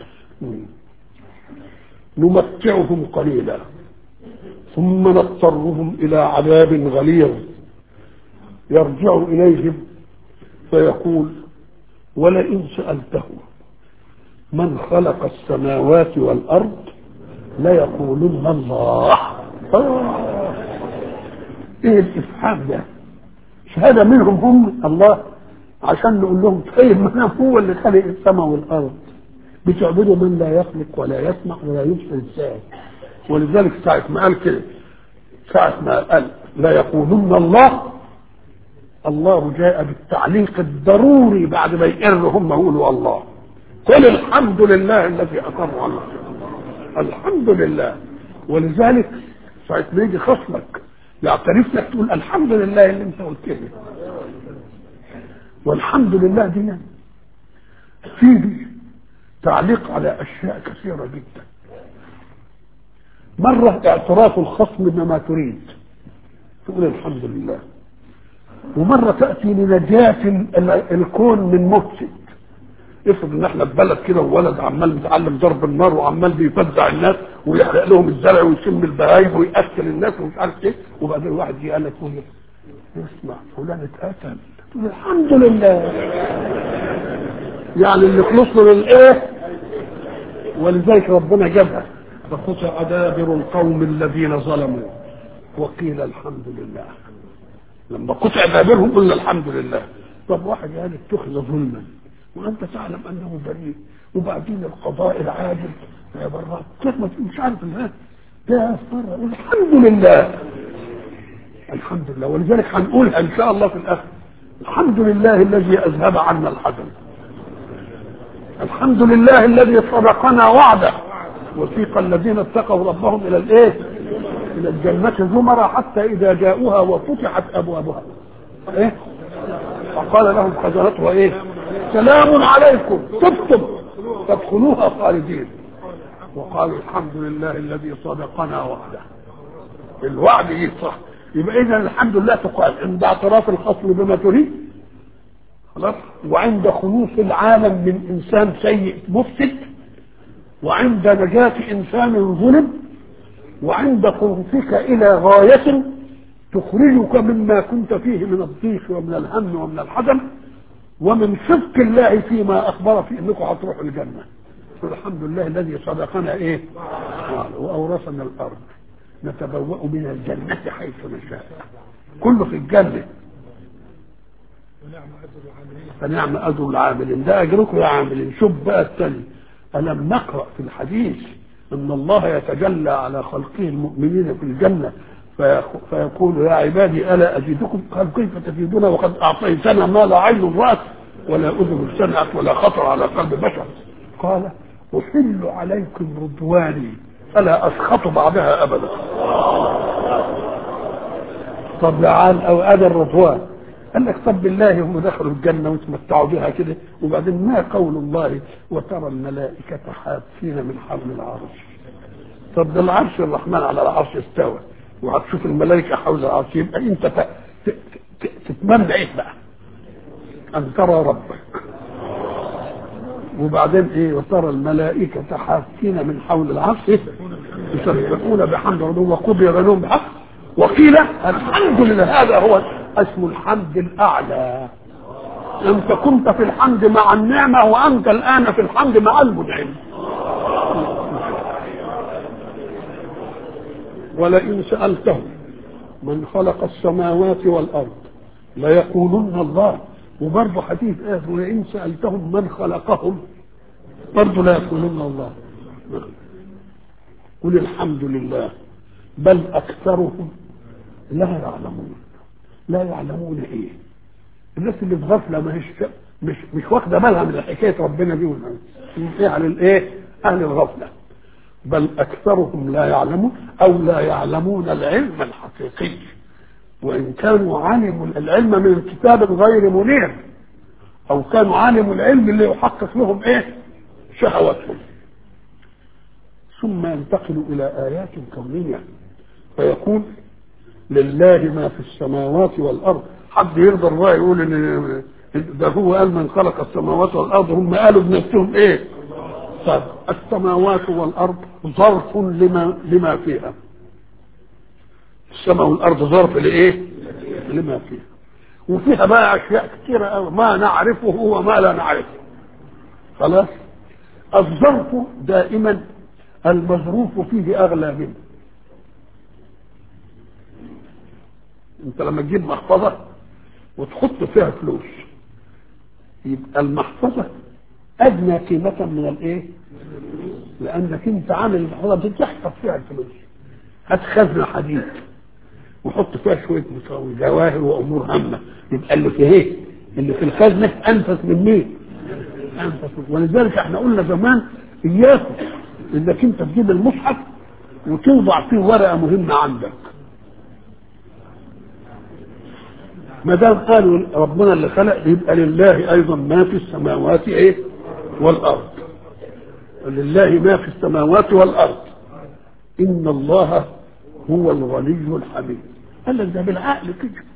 نمتعهم قليلا ثم نضطرهم إلى عذاب غليظ يرجع إليهم فيقول ولئن سألته من خلق السماوات والأرض ليقولن الله آه. ايه الافحام ده شهاده منهم هم الله عشان نقول لهم طيب ما هو اللي خلق السماء والارض بتعبدوا من لا يخلق ولا يسمع ولا يبصر ازاي ولذلك ساعة ما قال كده ساعة ما قال لا يقولن الله الله جاء بالتعليق الضروري بعد ما يقر هم يقولوا الله قل الحمد لله الذي اقر على الحمد لله ولذلك ساعة ما يجي خصمك يعترف لك تقول الحمد لله اللي انت قلت لي والحمد لله دي فيه تعليق على اشياء كثيرة جدا مرة اعتراف الخصم بما تريد تقول الحمد لله ومرة تأتي لنجاة الكون من مفسد افرض ان احنا في بلد كده وولد عمال بيتعلم ضرب النار وعمال بيفزع الناس ويحرق لهم الزرع ويشم البهايم ويأكل الناس ومش عارف ايه وبعدين واحد يجي قال لك تقول اسمع فلان اتقتل تقول الحمد لله يعني اللي خلصنا من ايه ولذلك ربنا جابها فقطع دابر القوم الذين ظلموا وقيل الحمد لله لما قطع دابرهم قلنا الحمد لله طب واحد قال اتخذ ظلما وانت تعلم انه بريء وبعدين القضاء العادل يا برا كيف ما مش عارف الناس ده مرة الحمد لله الحمد لله ولذلك هنقولها ان شاء الله في الاخر الحمد لله الذي اذهب عنا الحزن الحمد لله الذي صدقنا وعده وسيق الذين اتقوا ربهم الى الايه الى الجنه زمرا حتى اذا جاءوها وفتحت ابوابها ايه وقال لهم خزنتها ايه سلام عليكم طبتم فادخلوها خالدين وقالوا الحمد لله الذي صدقنا وعده الوعد يصح يبقى اذا الحمد لله تقال عند اعتراف الخصم بما تريد خلاص وعند خلوص العالم من انسان سيء مفسد وعند نجاة انسان ظلم وعند قربك الى غاية تخرجك مما كنت فيه من الضيق ومن الهم ومن الحزن ومن صدق الله فيما اخبر في انكم هتروحوا الجنه الحمد لله الذي صدقنا ايه واورثنا الارض نتبوأ من الجنة حيث نشاء كله في الجنة فنعم أجر العاملين ده أجركم يا عاملين شوف بقى الثاني ألم نقرأ في الحديث أن الله يتجلى على خلقه المؤمنين في الجنة فيقول يا عبادي ألا أزيدكم قال كيف تزيدون وقد أعطيتنا ما لا عين رأت ولا أذن سمعت ولا خطر على قلب بشر قال أحل عليكم رضواني فلا أسخط بعدها أبدا طب لعال أو أدى الرضوان قال لك طب بالله هم دخلوا الجنة وتمتعوا بها كده وبعدين ما قول الله وترى الملائكة حافين من حول العرش طب ده العرش الرحمن على العرش استوى وهتشوف الملائكة حول العرش يبقى أنت تتمنى إيه بقى؟ أن ترى ربك وبعدين ايه وترى الملائكة حافين من حول العرش يسبحون بحمد ربهم وقضي بينهم بحق وقيل الحمد لله هذا هو اسم الحمد الاعلى انت كنت في الحمد مع النعمة وانت الان في الحمد مع المنعم ولئن سألتهم من خلق السماوات والارض ليقولن الله وبرضه حديث آخر ولئن سألتهم من خلقهم برضه لا يقولون الله قل الحمد لله بل أكثرهم لا يعلمون لا يعلمون إيه الناس اللي في غفلة ما هيش مش مش واخدة بالها من حكاية ربنا دي يعني الإيه أهل الغفلة بل أكثرهم لا يعلمون أو لا يعلمون العلم الحقيقي وإن كانوا علموا العلم من كتاب غير منير أو كانوا علموا العلم اللي يحقق لهم إيه شهواتهم ثم ينتقل إلى آيات كونية فيقول لله ما في السماوات والأرض حد يرضى الله يقول إن ده هو قال من خلق السماوات والأرض هم قالوا بنفسهم إيه طب السماوات والأرض ظرف لما لما فيها السماء والارض ظرف لايه لما فيها وفيها بقى اشياء كثيره قوي ما نعرفه وما لا نعرفه خلاص الظرف دائما المظروف فيه اغلى منه انت لما تجيب محفظه وتحط فيها فلوس يبقى المحفظه ادنى قيمه من الايه لانك انت عامل المحفظه بتحفظ فيها الفلوس هات خزنه حديد وحط فيها شويه مساوي جواهر وامور هامه يبقى اللي في ايه؟ اللي في الخزنه انفس من مين؟ انفس من ولذلك احنا قلنا زمان اياكم انك انت تجيب المصحف وتوضع فيه ورقه مهمه عندك. ما دام قالوا ربنا اللي خلق يبقى لله ايضا ما في السماوات ايه؟ والارض. لله ما في السماوات والارض. ان الله هو الغني الحميد قال لك ده بالعقل كده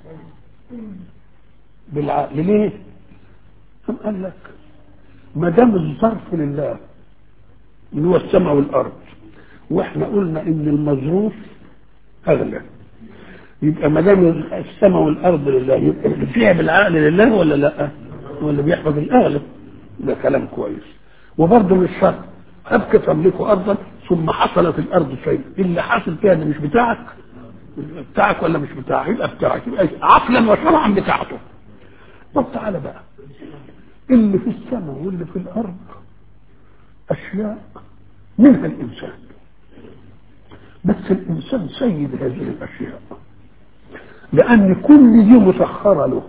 بالعقل ليه؟ أم قال لك ما دام الظرف لله اللي هو السماء والارض واحنا قلنا ان المظروف اغلى يبقى ما دام السماء والارض لله يبقى فيها بالعقل لله ولا لا؟ ولا بيحفظ الاغلب ده كلام كويس وبرضه مش شرط ابقى تملكوا ارضا ثم حصل في الارض شيء اللي حصل فيها اللي مش بتاعك بتاعك ولا مش بتاعك يبقى بتاعك يبقى عقلا وشرعا بتاعته طب تعالى بقى اللي في السماء واللي في الارض اشياء منها الانسان بس الانسان سيد هذه الاشياء لان كل دي مسخره له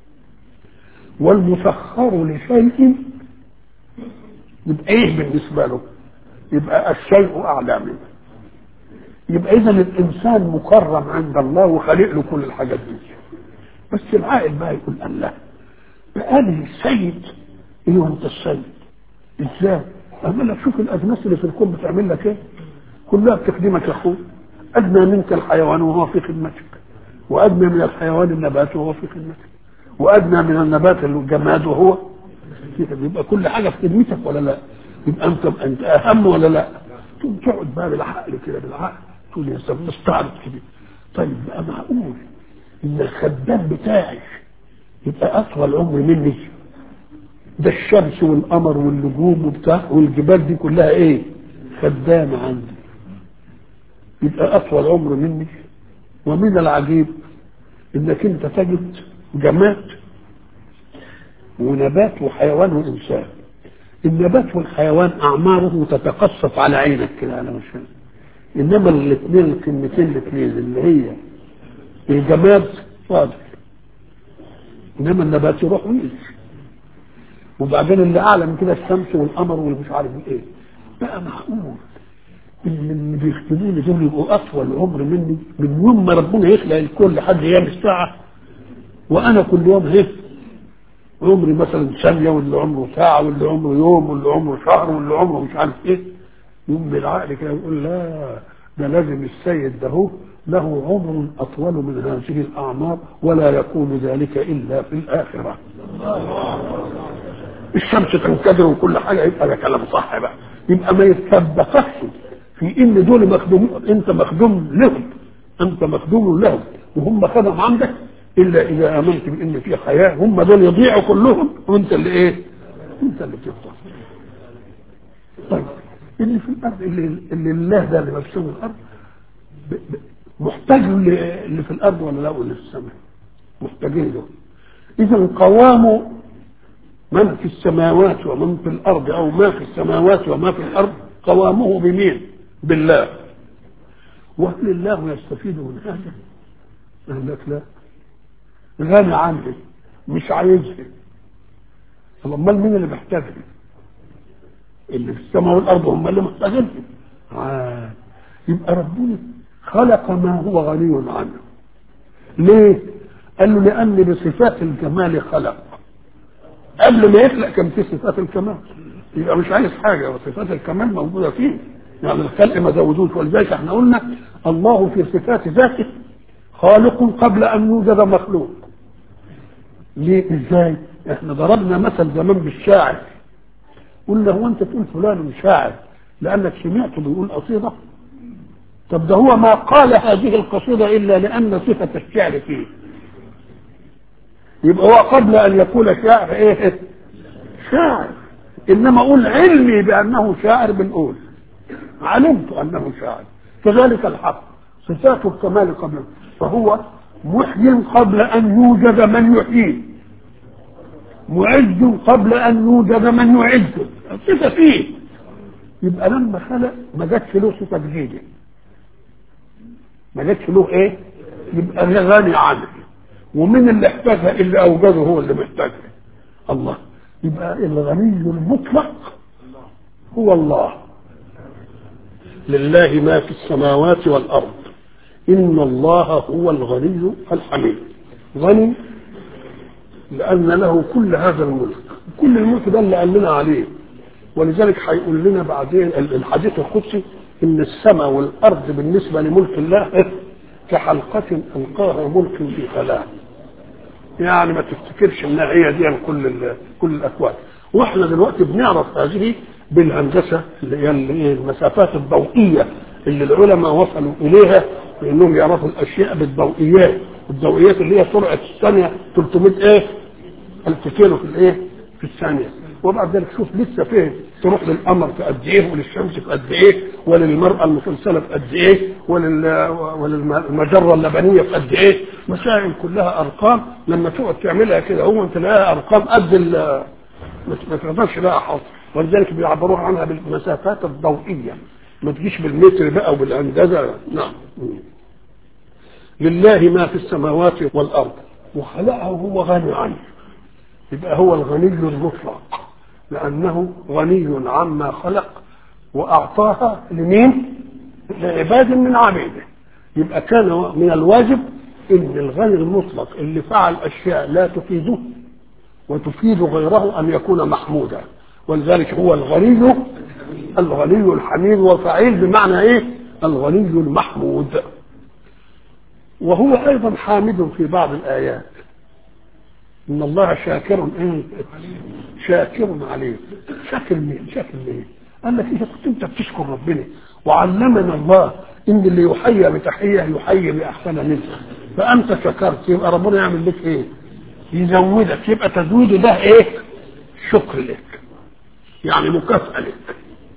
والمسخر لشيء يبقى ايه بالنسبه له يبقى الشيء اعلى منه يبقى اذا الانسان مكرم عند الله وخالق له كل الحاجات دي بس العاقل بقى يقول الله بقاله السيد ايه وانت السيد ازاي اقول لك شوف الاجناس اللي في الكون بتعمل لك ايه كلها بتخدمك يا اخوي ادنى منك الحيوان وهو في خدمتك وادنى من الحيوان النبات وهو في خدمتك وادنى من النبات الجماد وهو في خدمتك يبقى كل حاجه في خدمتك ولا لا يبقى انت انت اهم ولا لا تقوم تقعد بقى بالعقل كده بالعقل تقول يا سلام نستعرض كده طيب بقى معقول ان الخدام بتاعي يبقى اطول عمر مني ده الشمس والقمر والنجوم وبتاع والجبال دي كلها ايه خدامة عندي يبقى اطول عمر مني ومن العجيب انك انت تجد جماد ونبات وحيوان وانسان النبات والحيوان اعماره تتقصف على عينك كده على مش انما الاثنين الكلمتين الاثنين اللي هي الجماد فاضل انما النبات يروح ويجي وبعدين اللي اعلى من كده الشمس والقمر والمش عارف ايه بقى معقول ان اللي بيخدموني دول يبقوا اطول عمر مني من يوم ما ربنا يخلق الكل لحد ايام الساعه وانا كل يوم هيك عمري مثلا ثانيه واللي عمره ساعه واللي عمره يوم واللي عمره شهر واللي عمره مش عارف ايه يوم بالعقل كده يقول لا ده لازم السيد ده هو له عمر اطول من هذه الاعمار ولا يكون ذلك الا في الاخره الشمس تنكدر وكل حاجه يبقى ده كلام صح بقى يبقى ما يتسبقش في ان دول مخدوم انت مخدوم لهم انت مخدوم لهم وهم خدم عندك الا اذا امنت بان في حياه هم دول يضيعوا كلهم وانت اللي ايه؟ انت اللي تفضل طيب اللي في الارض اللي, اللي الله ده اللي مرسوم الارض ب- ب- محتاج اللي اللي في الارض ولا لا واللي في السماء محتاجين له اذا قوام من في السماوات ومن في الارض او ما في السماوات وما في الارض قوامه بمين بالله وهل الله يستفيد من هذا قال لك لا غني عنه مش عايزها طب امال مين اللي محتاجها اللي في السماء والارض هم اللي محتاجينها آه. يبقى ربنا خلق ما هو غني عنه ليه قال له لان بصفات الجمال خلق قبل ما يخلق كان في صفات الكمال يبقى مش عايز حاجه وصفات الكمال موجوده فيه يعني الخلق ما زودوش ولذلك احنا قلنا الله في صفات ذاته خالق قبل ان يوجد مخلوق ليه ازاي احنا ضربنا مثل زمان بالشاعر قلنا هو انت تقول فلان شاعر لانك سمعته بيقول قصيده طب ده هو ما قال هذه القصيده الا لان صفه الشعر فيه يبقى هو قبل ان يقول شاعر ايه شاعر انما اقول علمي بانه شاعر بنقول علمت انه شاعر كذلك الحق صفات الكمال قبل فهو محيي قبل ان يوجد من يحييه معز قبل ان يوجد من يعزه صفه فيه يبقى لما خلق ما جاتش له صفه جديده ما جاتش له ايه يبقى غني عنه ومن اللي احتاجها اللي اوجده هو اللي محتاجها الله يبقى الغني المطلق هو الله لله ما في السماوات والارض ان الله هو الغني الحميد غني لان له كل هذا الملك كل الملك ده اللي قال لنا عليه ولذلك هيقول لنا بعدين الحديث القدسي ان السماء والارض بالنسبه لملك الله كحلقه القاها ملك في خلاء يعني ما تفتكرش انها هي دي كل ال- كل الاكوان واحنا دلوقتي بنعرف هذه بالهندسه اللي هي ال- المسافات الضوئيه اللي العلماء وصلوا اليها بانهم يعرفوا الاشياء بالضوئيات الضوئيات اللي هي سرعه الثانيه 300 ايه ألف كيلو في الايه في الثانيه وبعد ذلك شوف لسه فين تروح للقمر في قد ايه وللشمس في قد ايه وللمراه المسلسله في قد ايه ولل وللمجره اللبنيه في قد ايه مسائل كلها ارقام لما تقعد تعملها كده هو تلاقيها ارقام قد ال- ما تقدرش لها حظ ولذلك بيعبروها عنها بالمسافات الضوئيه ما تجيش بالمتر بقى وبالهندسه نعم لله ما في السماوات والارض وخلقه وهو غني عنه يبقى هو الغني المطلق لانه غني عما خلق واعطاها لمين؟ لعباد من عبيده يبقى كان من الواجب ان الغني المطلق اللي فعل اشياء لا تفيده وتفيد غيره ان يكون محمودا ولذلك هو الغني الغني الحميد وفعيل بمعنى ايه الغني المحمود وهو ايضا حامد في بعض الايات ان الله شاكر ايه شاكر عليه شاكر مين شاكر مين قال لك اذا كنت انت بتشكر ربنا وعلمنا الله ان اللي يحيى بتحيه يحيي باحسن منها فانت شكرت يبقى ربنا يعمل لك ايه يزودك يبقى تزويده ده ايه شكر لك يعني مكافأة لك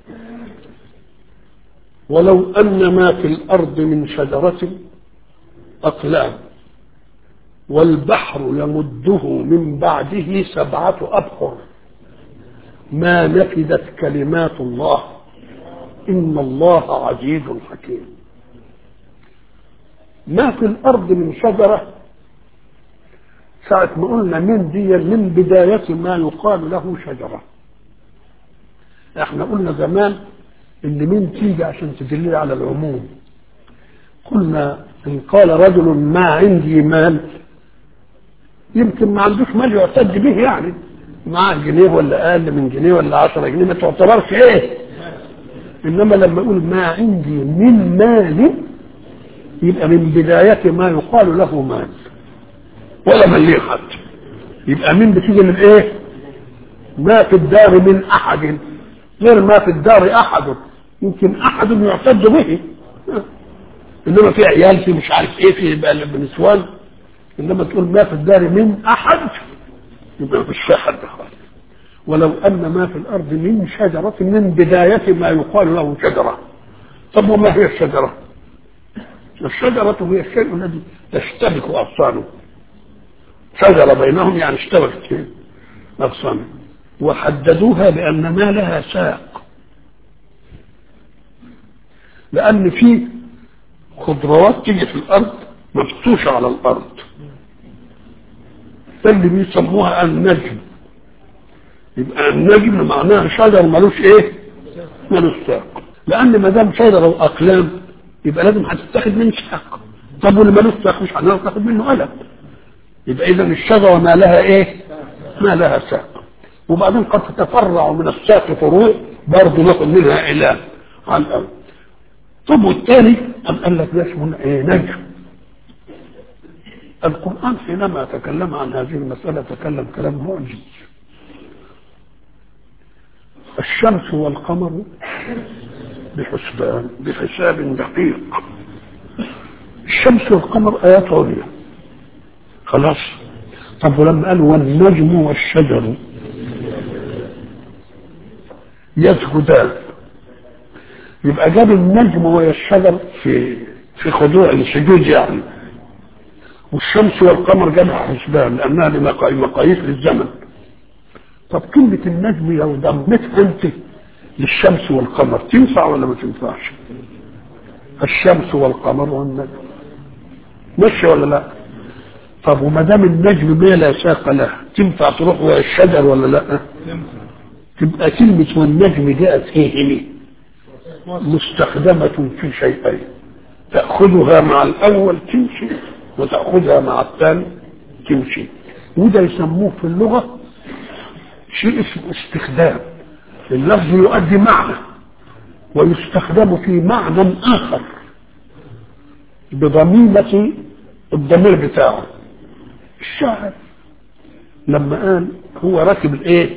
ولو أن ما في الأرض من شجرة أقلام والبحر يمده من بعده سبعة أبحر ما نفدت كلمات الله إن الله عزيز حكيم ما في الأرض من شجرة ساعة ما قلنا من دي من بداية ما يقال له شجرة احنا قلنا زمان ان من تيجي عشان تدل على العموم قلنا ان قال رجل ما عندي مال يمكن ما عندوش مال يعتد به يعني معاه جنيه ولا اقل من جنيه ولا عشرة جنيه ما تعتبرش ايه انما لما اقول ما عندي من مال يبقى من بداية ما يقال له مال ولا مليه حد يبقى من بتيجي من ايه ما في الدار من احد غير ما في الدار احد يمكن احد يعتد به انما في عيال في مش عارف ايه في بقى النسوان انما تقول ما في الدار من احد يبقى مفيش في حد خالص ولو ان ما في الارض من شجره من بدايه ما يقال له شجره طب وما هي الشجره؟ الشجره هي الشيء الذي تشتبك اغصانه شجره بينهم يعني اشتبكت اغصانه وحددوها بان ما لها ساق لان في خضروات تيجي في الارض مفتوشه على الارض فاللي بيسموها النجم يبقى النجم معناها شجر ملوش ايه ملوش ساق لان ما دام شجره واقلام يبقى لازم هتتاخد من ساق طب واللي ملوش ساق مش هنعرف تاخد منه قلم يبقى اذا الشجره ما لها ايه ما لها ساق وبعدين قد تتفرع من الساق فروع برضه ناخد منها اله على الارض طب والثاني أم قال لك ده اسمه ايه نجم القرآن حينما تكلم عن هذه المسألة تكلم كلام معجز الشمس والقمر بحسبان بحساب دقيق الشمس والقمر آيات عليا خلاص طب ولما قال والنجم والشجر يسجدان يبقى جاب النجم والشجر في في خضوع السجود يعني والشمس والقمر جابها حسبان لانها لمقاييس للزمن طب كلمة النجم لو ضمتها انت للشمس والقمر تنفع ولا ما تنفعش؟ الشمس والقمر والنجم ماشي ولا لا؟ طب وما دام النجم ما لا ساق له تنفع تروح ويا الشجر ولا لا؟ تبقى كلمة والنجم جاءت ايه هنا؟ مستخدمة في شيئين تأخذها مع الأول تمشي وتأخذها مع الثاني تمشي وده يسموه في اللغة شيء اسمه استخدام اللفظ يؤدي معنى ويستخدم في معنى آخر بضميمة الضمير بتاعه الشاعر لما قال هو راكب الايه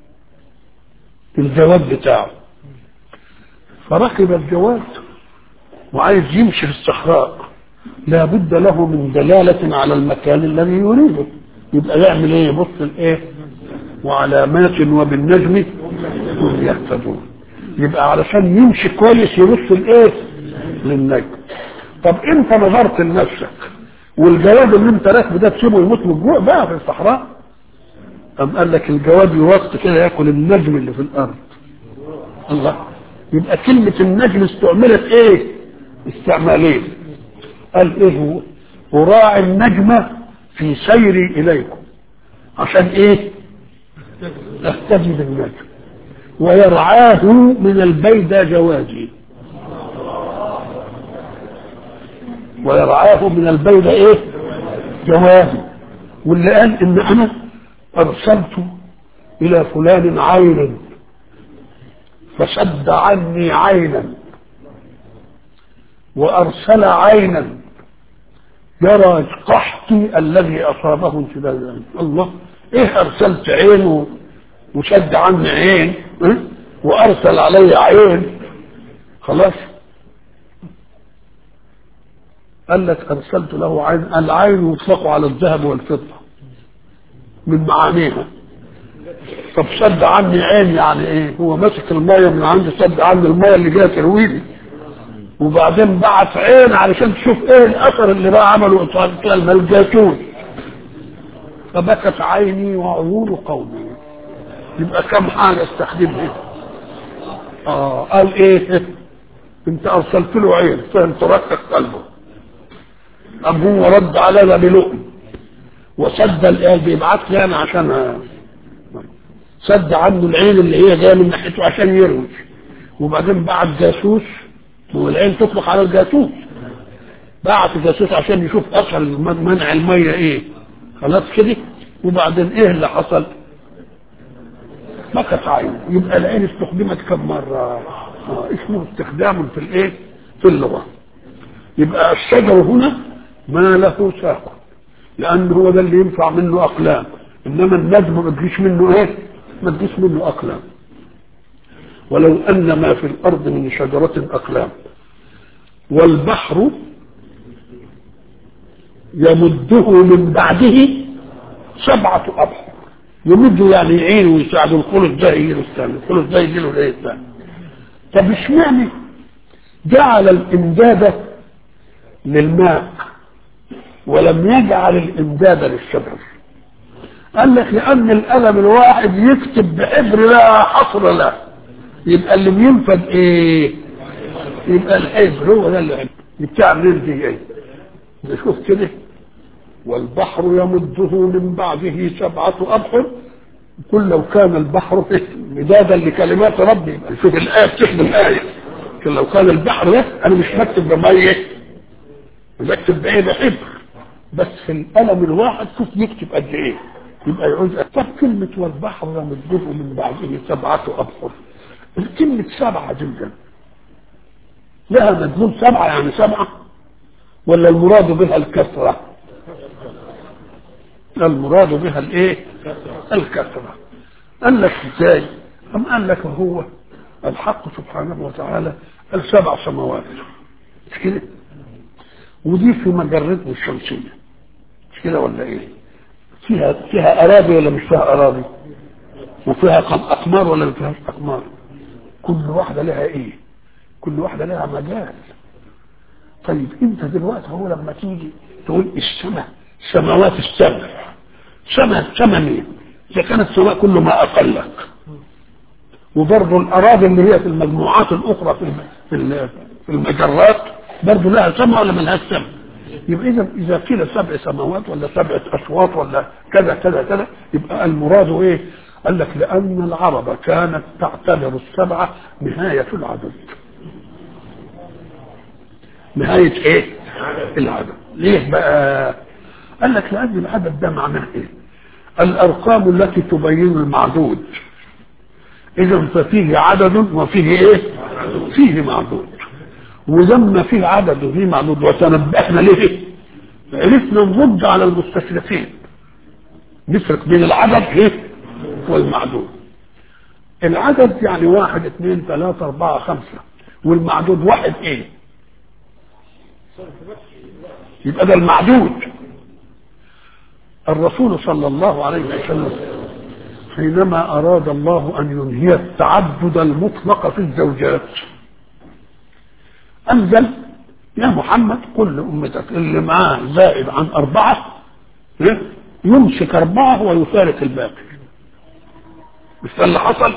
الجواد بتاعه فركب الجواد وعايز يمشي في الصحراء لا بد له من دلالة على المكان الذي يريده يبقى يعمل ايه يبص الايه وعلامات وبالنجم هم يهتدون يبقى علشان يمشي كويس يبص الايه للنجم طب انت نظرت لنفسك والجواد اللي انت راكبه ده تسيبه يموت من الجوع بقى في الصحراء أم قال لك الجواد يوقت كده ياكل النجم اللي في الأرض الله يبقى كلمة النجم استعملت إيه؟ استعمالين قال إيه هو؟ أراعي النجم في سيري إليكم عشان إيه؟ أهتدي بالنجم ويرعاه من البيدى جوادي ويرعاه من البيدى ايه جوادي واللي قال ان انا ارسلت الى فلان عينا فسد عني عينا وارسل عينا يرى قحطي الذي اصابه انسداد الله ايه ارسلت عين وشد عني عين اه؟ وارسل علي عين خلاص قال لك ارسلت له عين العين يطلق على الذهب والفضه من معانيها طب سد عني عين يعني ايه هو ماسك الميه من عندي سد عني الميه اللي جايه ترويلي وبعدين بعت عين علشان تشوف ايه الاثر اللي بقى عمله كلمه الجاسوس فبكت عيني وعيون قومي يبقى كم حاجه استخدمها اه قال ايه انت ارسلت له عين فهم تركك قلبه ام هو رد علينا بلؤم وسد الآن بيبعت لي انا عشان سد عنه العين اللي هي جايه من ناحيته عشان يروج وبعدين بعت جاسوس والعين تطلق على الجاسوس بعت جاسوس عشان يشوف اثر منع الميه ايه خلاص كده وبعدين ايه اللي حصل مكت عين يبقى العين استخدمت كم مره آه اسمه استخدام في الايه في اللغه يبقى الشجر هنا ما له ساق لان هو ده اللي ينفع منه اقلام انما النجم ما تجيش منه ايه ما تجيش منه اقلام ولو ان ما في الارض من شجره اقلام والبحر يمده من بعده سبعة أبحر يمده يعني يعين ويساعد الخلق ده يجي له الثاني الخلق ده يجي له الايه الثاني طب اشمعنى جعل الإمداد للماء ولم يجعل الإمداد للشجر قال لك لأن القلم الواحد يكتب بحبر لا حصر له يبقى اللي بينفذ ايه يبقى الحبر هو ده اللي بتاع منين دي ايه نشوف كده والبحر يمده من بعده سبعة أبحر كل لو كان البحر مدادا لكلمات ربي يبقى شوف الآية بتخدم الآية لكن لو كان البحر ده أنا مش بكتب بمية بكتب بإيه بحبر بس في القلم الواحد شوف يكتب قد إيه يبقى يعوز طب كلمة والبحر يمده من بعده سبعة أبحر الكلمة سبعة جدا لها مدلول سبعة يعني سبعة ولا المراد بها الكثرة المراد بها الايه الكثرة قال لك ازاي ام قال لك هو الحق سبحانه وتعالى السبع سماوات مش كده ودي في مجرته الشمسية مش كده ولا ايه فيها فيها اراضي ولا مش فيها اراضي وفيها اقمار ولا ما فيهاش اقمار كل واحدة لها ايه كل واحدة لها مجال طيب انت دلوقتي هو لما تيجي تقول السماء سماوات السبع سماء سماء مين اذا كانت سماء كل ما اقلك وبرضه الاراضي اللي هي في المجموعات الاخرى في في المجرات برضه لها سماء ولا ملهاش سماء يبقى اذا اذا قيل سبع سماوات ولا سبعه اشواط ولا كذا كذا كذا يبقى المراد ايه؟ قال لك لان العرب كانت تعتبر السبعه نهايه العدد نهايه ايه؟ العدد ليه بقى؟ قال لك لأن العدد ده معناه إيه؟ الأرقام التي تبين المعدود إذا ففيه عدد وفيه إيه؟ فيه معدود ولما فيه عدد وفيه معدود وتنبهنا ليه؟ عرفنا نرد على المستشرقين نفرق بين العدد إيه؟ والمعدود العدد يعني واحد اثنين ثلاثة أربعة خمسة والمعدود واحد إيه؟ يبقى ده المعدود الرسول صلى الله عليه وسلم حينما أراد الله أن ينهي التعدد المطلق في الزوجات أنزل يا محمد قل لأمتك اللي معاه زائد عن أربعة يمسك أربعة ويفارق الباقي مش ده اللي حصل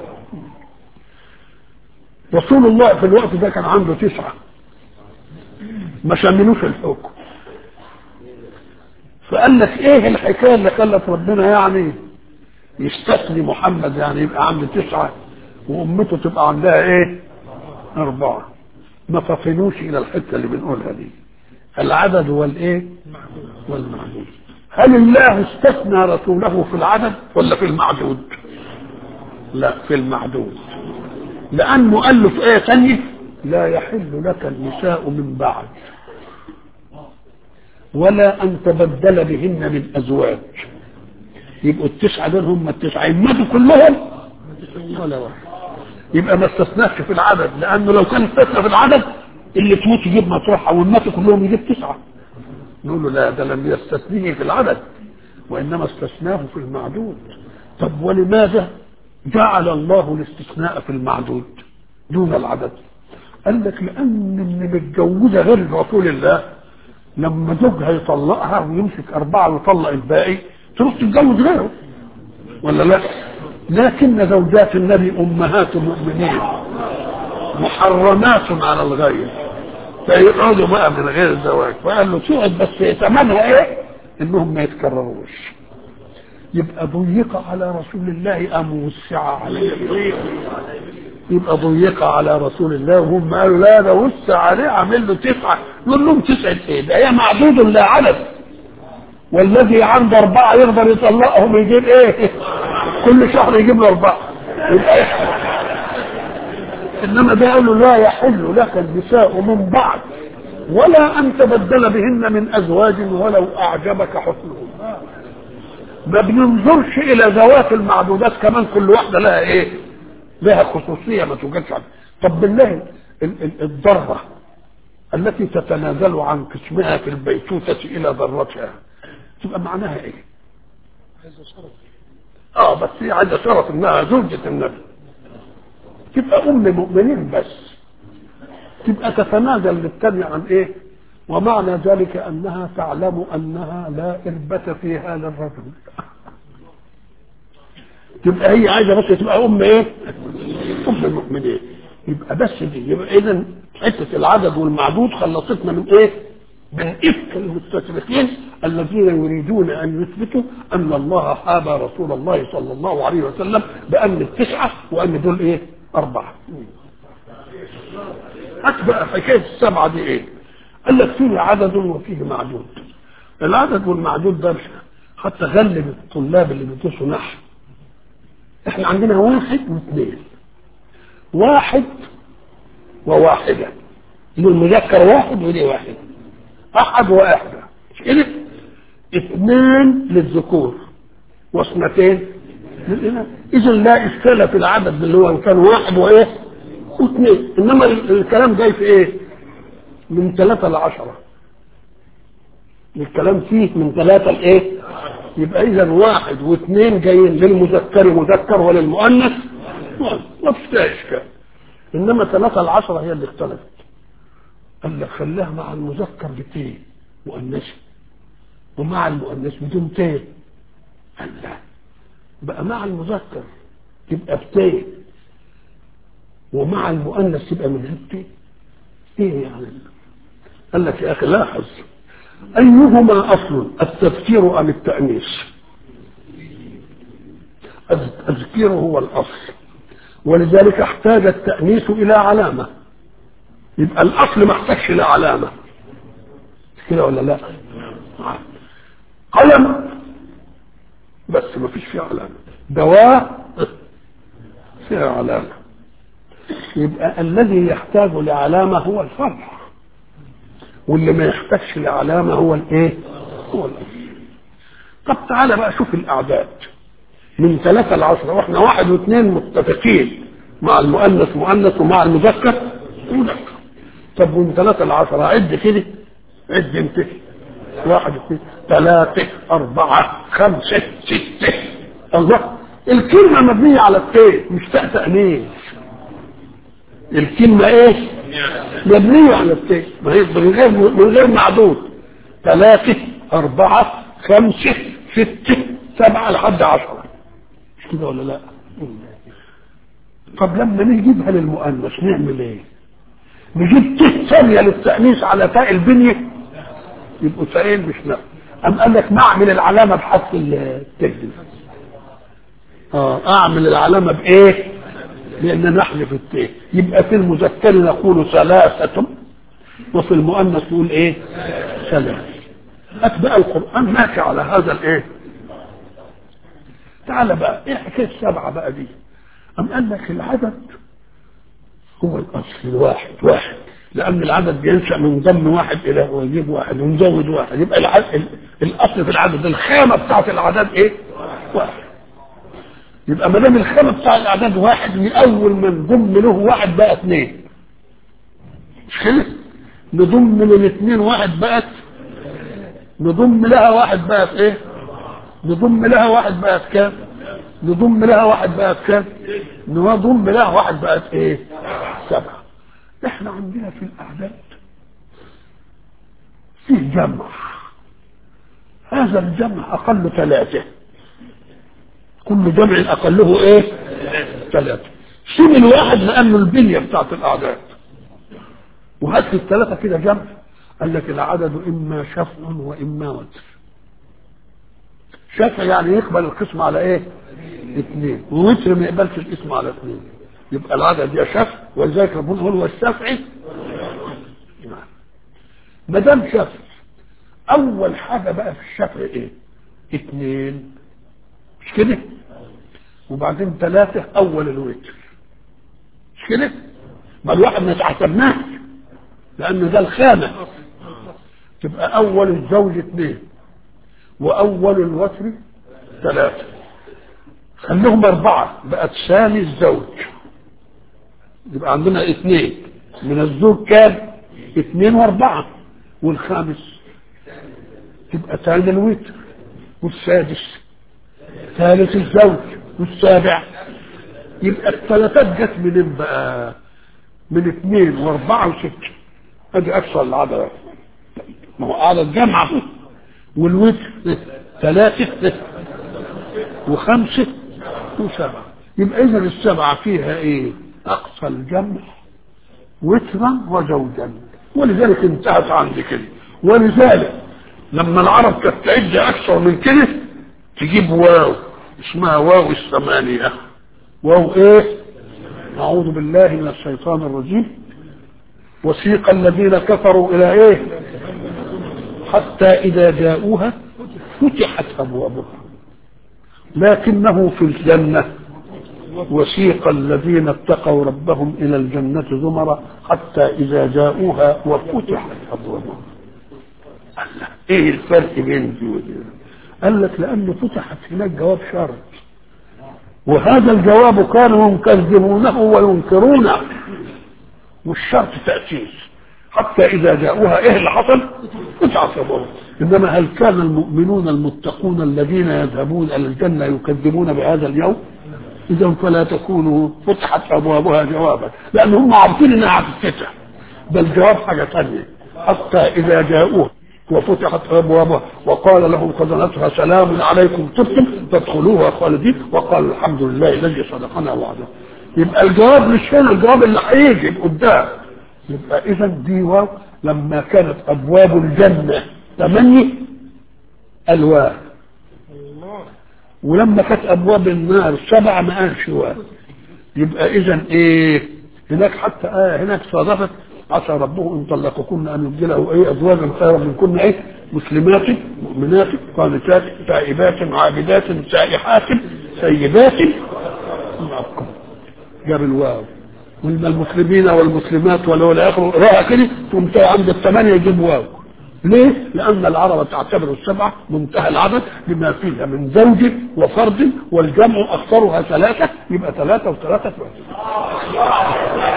رسول الله في الوقت ده كان عنده تسعة ما شملوش الحكم فقال لك ايه الحكايه اللي خلت ربنا يعني يستثني محمد يعني يبقى عنده تسعه وامته تبقى عندها ايه؟ اربعه ما فطنوش الى الحته اللي بنقولها دي العدد والايه؟ والمعدود هل الله استثنى رسوله في العدد ولا في المعدود؟ لا في المعدود لأنه قال له في آية ثانية لا يحل لك النساء من بعد ولا أن تبدل بهن من أزواج يبقوا التسعة دول هم التسعة يماتوا كلهم ولا واحد يبقى ما استثناش في العدد لأنه لو كان استثنى في العدد اللي تموت يجيب مطرحها والماتوا كلهم يجيب تسعة نقول له لا ده لم يستثنيه في العدد وإنما استثناه في المعدود طب ولماذا جعل الله الاستثناء في المعدود دون العدد قال لك لأن اللي متجوزة غير رسول الله لما زوجها يطلقها ويمسك أربعة ويطلق الباقي تروح تتجوز غيره ولا لا؟ لكن زوجات النبي أمهات المؤمنين محرمات على الغير فيقعدوا بقى من غير الزواج فقال له تقعد بس ثمنها ايه؟ انهم ما يتكرروش يبقى ضيق على رسول الله ام وسع عليه يبقى ضيق على رسول الله وهم قالوا لا ده وسع عليه عامل له تسعه يقول لهم تسعه ايه؟ ده هي معدود لا عدد والذي عنده اربعه يقدر يطلقهم يجيب ايه؟ كل شهر يجيب له اربعه يبقى إيه؟ انما ده قال له لا يحل لك النساء من بعد ولا ان تبدل بهن من ازواج ولو اعجبك حسنهن ما بننظرش الى ذوات المعدودات كمان كل واحده لها ايه لها خصوصيه ما توجدش عنها طب بالله ال- ال- الضره التي تتنازل عن قسمها في البيتوتة إلى ذرتها تبقى معناها إيه؟ اه بس هي عايزة شرف إنها زوجة النبي تبقى أم مؤمنين بس تبقى تتنازل للتانية عن إيه؟ ومعنى ذلك أنها تعلم أنها لا إربة فيها للرجل تبقى هي عايزة بس تبقى أم إيه؟ أم المؤمنين يبقى بس دي يبقى إذا حتة العدد والمعدود خلصتنا من إيه؟ من إفك المستشرقين الذين يريدون أن يثبتوا أن الله حاب رسول الله صلى الله عليه وسلم بأن التسعة وأن دول إيه؟ أربعة. هات بقى حكاية السبعة دي إيه؟ قال لك فيه عدد وفيه معدود. العدد والمعدود ده حتى غلب الطلاب اللي بيدرسوا نحو. احنا عندنا واحد واثنين. واحد وواحدة. المذكر واحد ودي واحدة. أحد وإحدى. مش كده؟ اثنين للذكور واثنتين للإناث. إذا لا إشكال في العدد اللي هو كان واحد وإيه؟ واثنين. إنما الكلام جاي في إيه؟ من ثلاثة لعشرة. الكلام فيه من ثلاثة لإيه؟ يبقى إذا واحد واثنين جايين للمذكر مذكر وللمؤنث ما فيش فيها إشكال. إنما ثلاثة لعشرة هي اللي اختلفت. قال لك خلاها مع المذكر بتين مؤنثة ومع المؤنث بدون تين قال لا بقى مع المذكر تبقى بتين ومع المؤنث تبقى من هبتين ايه يعني قال لك يا اخي لاحظ ايهما اصل التذكير ام التانيث التذكير هو الاصل ولذلك احتاج التانيث الى علامه يبقى الاصل ما احتاجش الى علامه كده ولا لا قلم بس ما فيش فيه علامه دواء فيها علامه يبقى الذي يحتاج لعلامه هو الفرع واللي ما يحتاجش لعلامه هو الايه هو الاصل طب تعالى بقى شوف الاعداد من ثلاثة لعشرة واحنا واحد واثنين متفقين مع المؤنث مؤنث ومع المذكر مذكر طب ومن ثلاثة لعشرة عد كده عد انت واحد اثنين ثلاثة أربعة خمسة ستة الله الكلمة مبنية على التاء مش تاء تأنيث الكلمة ايه؟ مبنية على التاء ما هي من غير من غير معدود ثلاثة أربعة خمسة ستة سبعة لحد عشرة مش كده ولا لا؟ طب لما نجيبها للمؤنث نعمل ايه نجيب ت ثانيه للتانيث على تاء البنيه يبقوا تاءين مش نفس ام قال لك نعمل العلامه بحذف التجديد اه اعمل العلامه بايه لان نحذف التاء يبقى في المذكر نقول ثلاثه وفي المؤنث نقول ايه ثلاثه اتبع القران ماشي على هذا الايه تعال بقى ايه حكايه السبعه بقى دي ام قال لك العدد هو الاصل الواحد واحد لان العدد بينشا من ضم واحد الى ويجيب واحد ونزود واحد يبقى العدد الاصل في العدد الخامه بتاعت الاعداد ايه واحد يبقى ما دام الخامه بتاع الاعداد واحد من اول ما نضم له واحد بقى اثنين مش كده نضم من الاثنين واحد بقت نضم لها واحد بقت ايه نضم لها واحد بقت كام نضم لها واحد بقت كام نضم لها واحد بقت ايه سبعة احنا عندنا في الاعداد فيه جمع هذا الجمع اقل ثلاثة كل جمع اقله ايه ثلاثة شيل الواحد لانه البنية بتاعت الاعداد وهات في الثلاثة كده جمع قال لك العدد اما شفع واما وتر شفع يعني يقبل القسم على ايه اثنين ووتر ما يقبلش الاسم على اثنين يبقى العدد يا شفع ولذلك ربنا يقول والشفع ما دام شفع اول حاجه بقى في الشفع ايه اثنين مش كده وبعدين ثلاثه اول الوتر مش كده ما الواحد ما يتحسبناش لان ده الخامه تبقى اول الزوج اثنين واول الوتر ثلاثه خليهم اربعه بقت ثاني الزوج يبقى عندنا اثنين من الزوج كام اثنين واربعه والخامس تبقى ثاني الوتر والسادس ثالث الزوج والسابع يبقى الثلاثات جت منين بقى من اثنين واربعه وسته ادي اكثر العدد ما هو عدد جمعه والوتر ثلاثه وخمسه وسبعه يبقى اذا السبعه فيها ايه اقصى الجمع وترا وزوجا ولذلك انتهت عند كده ولذلك لما العرب كانت تعد اكثر من كده تجيب واو اسمها واو الثمانيه واو ايه اعوذ بالله من الشيطان الرجيم وسيق الذين كفروا الى ايه حتى اذا جاءوها فتحت ابوابها لكنه في الجنه وسيق الذين اتقوا ربهم الى الجنه زمرا حتى اذا جاءوها وفتحت ابوابها قال له ايه الفرق بين دي ودي قال لك لانه فتحت هناك جواب شرط وهذا الجواب كانوا يكذبونه وينكرونه والشرط تأسيس حتى إذا جاءوها إيه اللي حصل؟ فتحت أبوابها إنما هل كان المؤمنون المتقون الذين يذهبون إلى الجنة يكذبون بهذا اليوم؟ إذا فلا تكونوا فتحت أبوابها جوابا لأن هم عارفين إنها هتتفتح بل جواب حاجة ثانية حتى إذا جاءوها وفتحت ابوابها وقال لهم خزنتها سلام عليكم طبتم فادخلوها خالدين وقال الحمد لله الذي صدقنا وعده يبقى الجواب مش هنا الجواب اللي هيجي قدام يبقى اذا دي واو لما كانت ابواب الجنه ثمانيه الوان ولما كانت ابواب النار سبعه ما قالش واو يبقى اذا ايه هناك حتى آه هناك صادفت عسى ربه ان طلقكن ان يبدله ايه ازواجا خيرا منكن ايه مسلمات مؤمنات قانتات تائبات عابدات سائحات سيبات معقم جاب الواو والمسلمين والمسلمات ولو الى اخره راها كده تقوم عند الثمانيه يجيب واو ليه؟ لأن العرب تعتبر السبعة منتهى العدد بما فيها من زوج وفرد والجمع أكثرها ثلاثة يبقى ثلاثة وثلاثة وثلاثة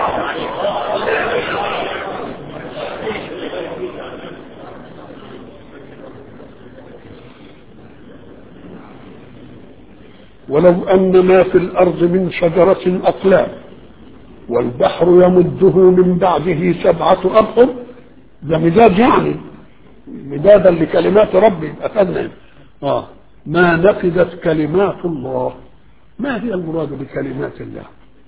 ولو أن ما في الأرض من شجرة أقلام والبحر يمده من بعده سبعة أبحر ده مداد يعني مدادا لكلمات ربي أخذنا آه ما نفذت كلمات الله ما هي المراد بكلمات الله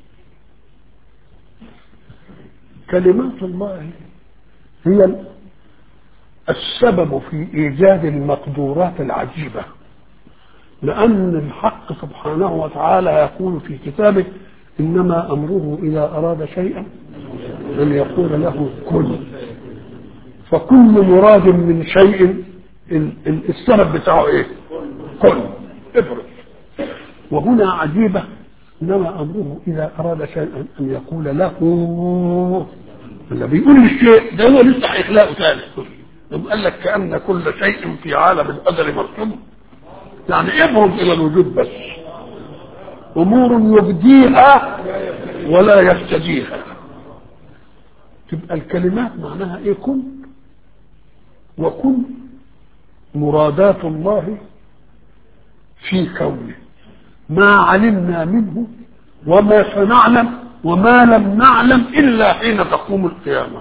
كلمات الله هي السبب في ايجاد المقدورات العجيبه لان الحق سبحانه وتعالى يقول في كتابه انما امره اذا اراد شيئا ان يقول له كن فكل مراد من شيء السبب بتاعه ايه كن ابرز وهنا عجيبه انما امره اذا اراد شيئا ان يقول له اللي بيقول الشيء ده هو لسه هيخلقه ثاني قال لك كان كل شيء في عالم الازل مرسوم يعني ابرز الى الوجود بس امور يبديها ولا يفتديها تبقى الكلمات معناها ايه كن وكن مرادات الله في كونه ما علمنا منه وما سنعلم وما لم نعلم الا حين تقوم القيامه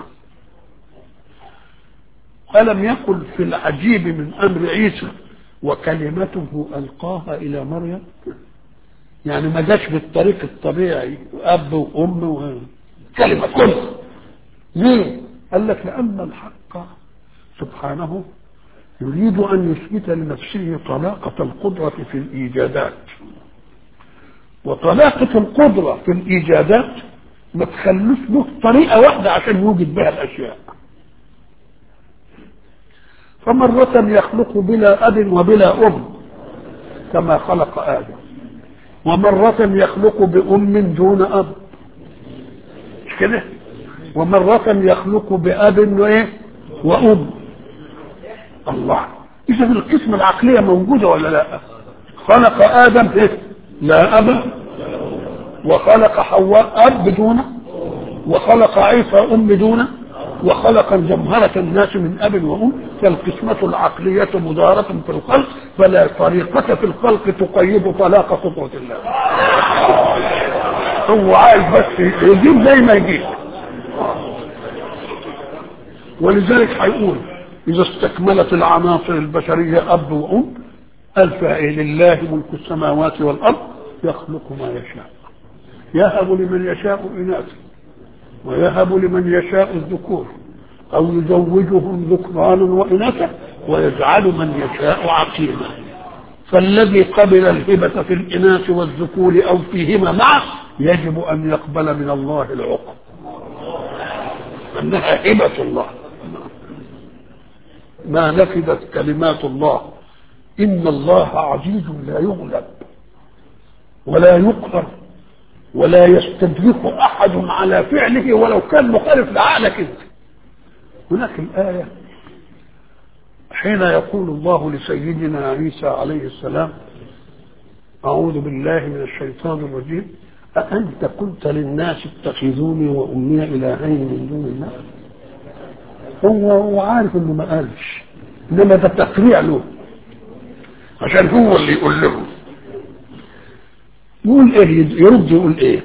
الم يقل في العجيب من امر عيسى وكلمته القاها الى مريم يعني ما جاش بالطريق الطبيعي اب وام و... كلمه كل ليه قال لك لان الحق سبحانه يريد ان يثبت لنفسه طلاقه القدره في الايجادات وطلاقه القدره في الايجادات ما تخلوش له طريقه واحده عشان يوجد بها الاشياء فمرة يخلق بلا أب وبلا أم كما خلق آدم ومرة يخلق بأم دون أب مش كده ومرة يخلق بأب وإيه وأم الله إذا القسمة العقلية موجودة ولا لا خلق آدم إيه لا أب وخلق حواء أب دونه وخلق عيسى أم دونه وخلق جمهرة الناس من أب وأم فالقسمة العقلية مدارة في الخلق فلا طريقة في الخلق تقيد طلاق قدرة الله هو عايز بس يجيب زي ما يجيب ولذلك هيقول إذا استكملت العناصر البشرية أب وأم ألف لله ملك السماوات والأرض يخلق ما يشاء يهب لمن يشاء إناثا ويهب لمن يشاء الذكور أو يزوجهم ذكرانا وإناثا ويجعل من يشاء عقيما فالذي قبل الهبة في الإناث والذكور أو فيهما معه يجب أن يقبل من الله العقب أنها هبة الله ما نفذت كلمات الله إن الله عزيز لا يغلب ولا يقهر ولا يستدرك احد على فعله ولو كان مخالف لعقلك انت هناك الايه حين يقول الله لسيدنا عيسى عليه السلام اعوذ بالله من الشيطان الرجيم أأنت قلت للناس اتخذوني وأمي إلهين من دون الله هو هو عارف إنه ما قالش إنما ده تقريع له عشان هو اللي يقول لهم يقول ايه يرد يقول ايه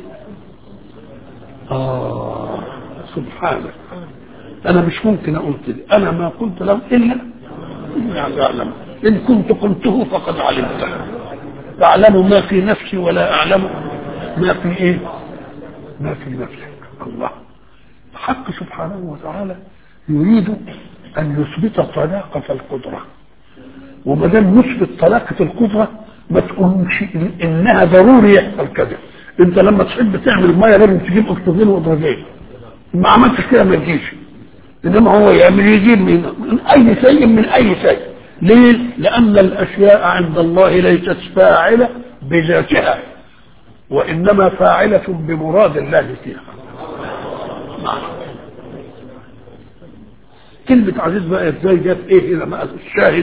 اه سبحانك انا مش ممكن اقول كده انا ما قلت لهم الا يعني اعلم ان كنت قلته فقد علمته تعلم ما في نفسي ولا اعلم ما في ايه ما في نفسك الله الحق سبحانه وتعالى يريد ان يثبت طلاقه القدره وما دام يثبت طلاقه القدره ما تقولش انها ضروري يحصل كذا انت لما تحب تعمل ميه لازم تجيب اكسجين وهيدروجين ما عملتش كده ما تجيش انما هو يعمل يجيب من, من اي شيء من اي شيء ليه؟ لان الاشياء عند الله ليست فاعله بذاتها وانما فاعله بمراد الله فيها نعم. كلمة عزيز بقى ازاي جت ايه هنا بقى الشاهد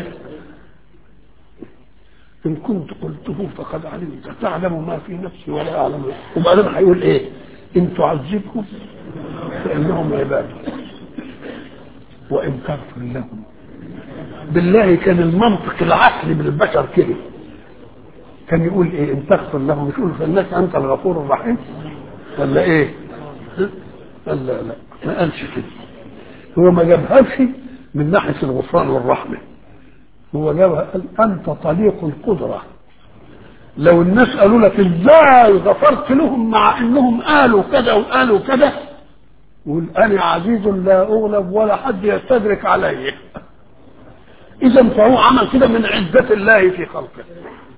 إن كنت قلته فقد علمت تعلم ما في نفسي ولا أعلم وبعدين هيقول إيه إن تعذبهم فإنهم عبادك وإن تغفر لهم بالله كان المنطق العقلي من البشر كده كان يقول ايه ان تغفر لهم يقول فالناس انت الغفور الرحيم ولا ايه قال لا لا ما قالش كده هو ما جابهاش من ناحيه الغفران والرحمه هو جابها قال انت طليق القدره لو الناس قالوا لك ازاي غفرت لهم مع انهم قالوا كذا وقالوا كذا قول انا عزيز لا اغلب ولا حد يستدرك علي اذا فهو عمل كده من عزة الله في خلقه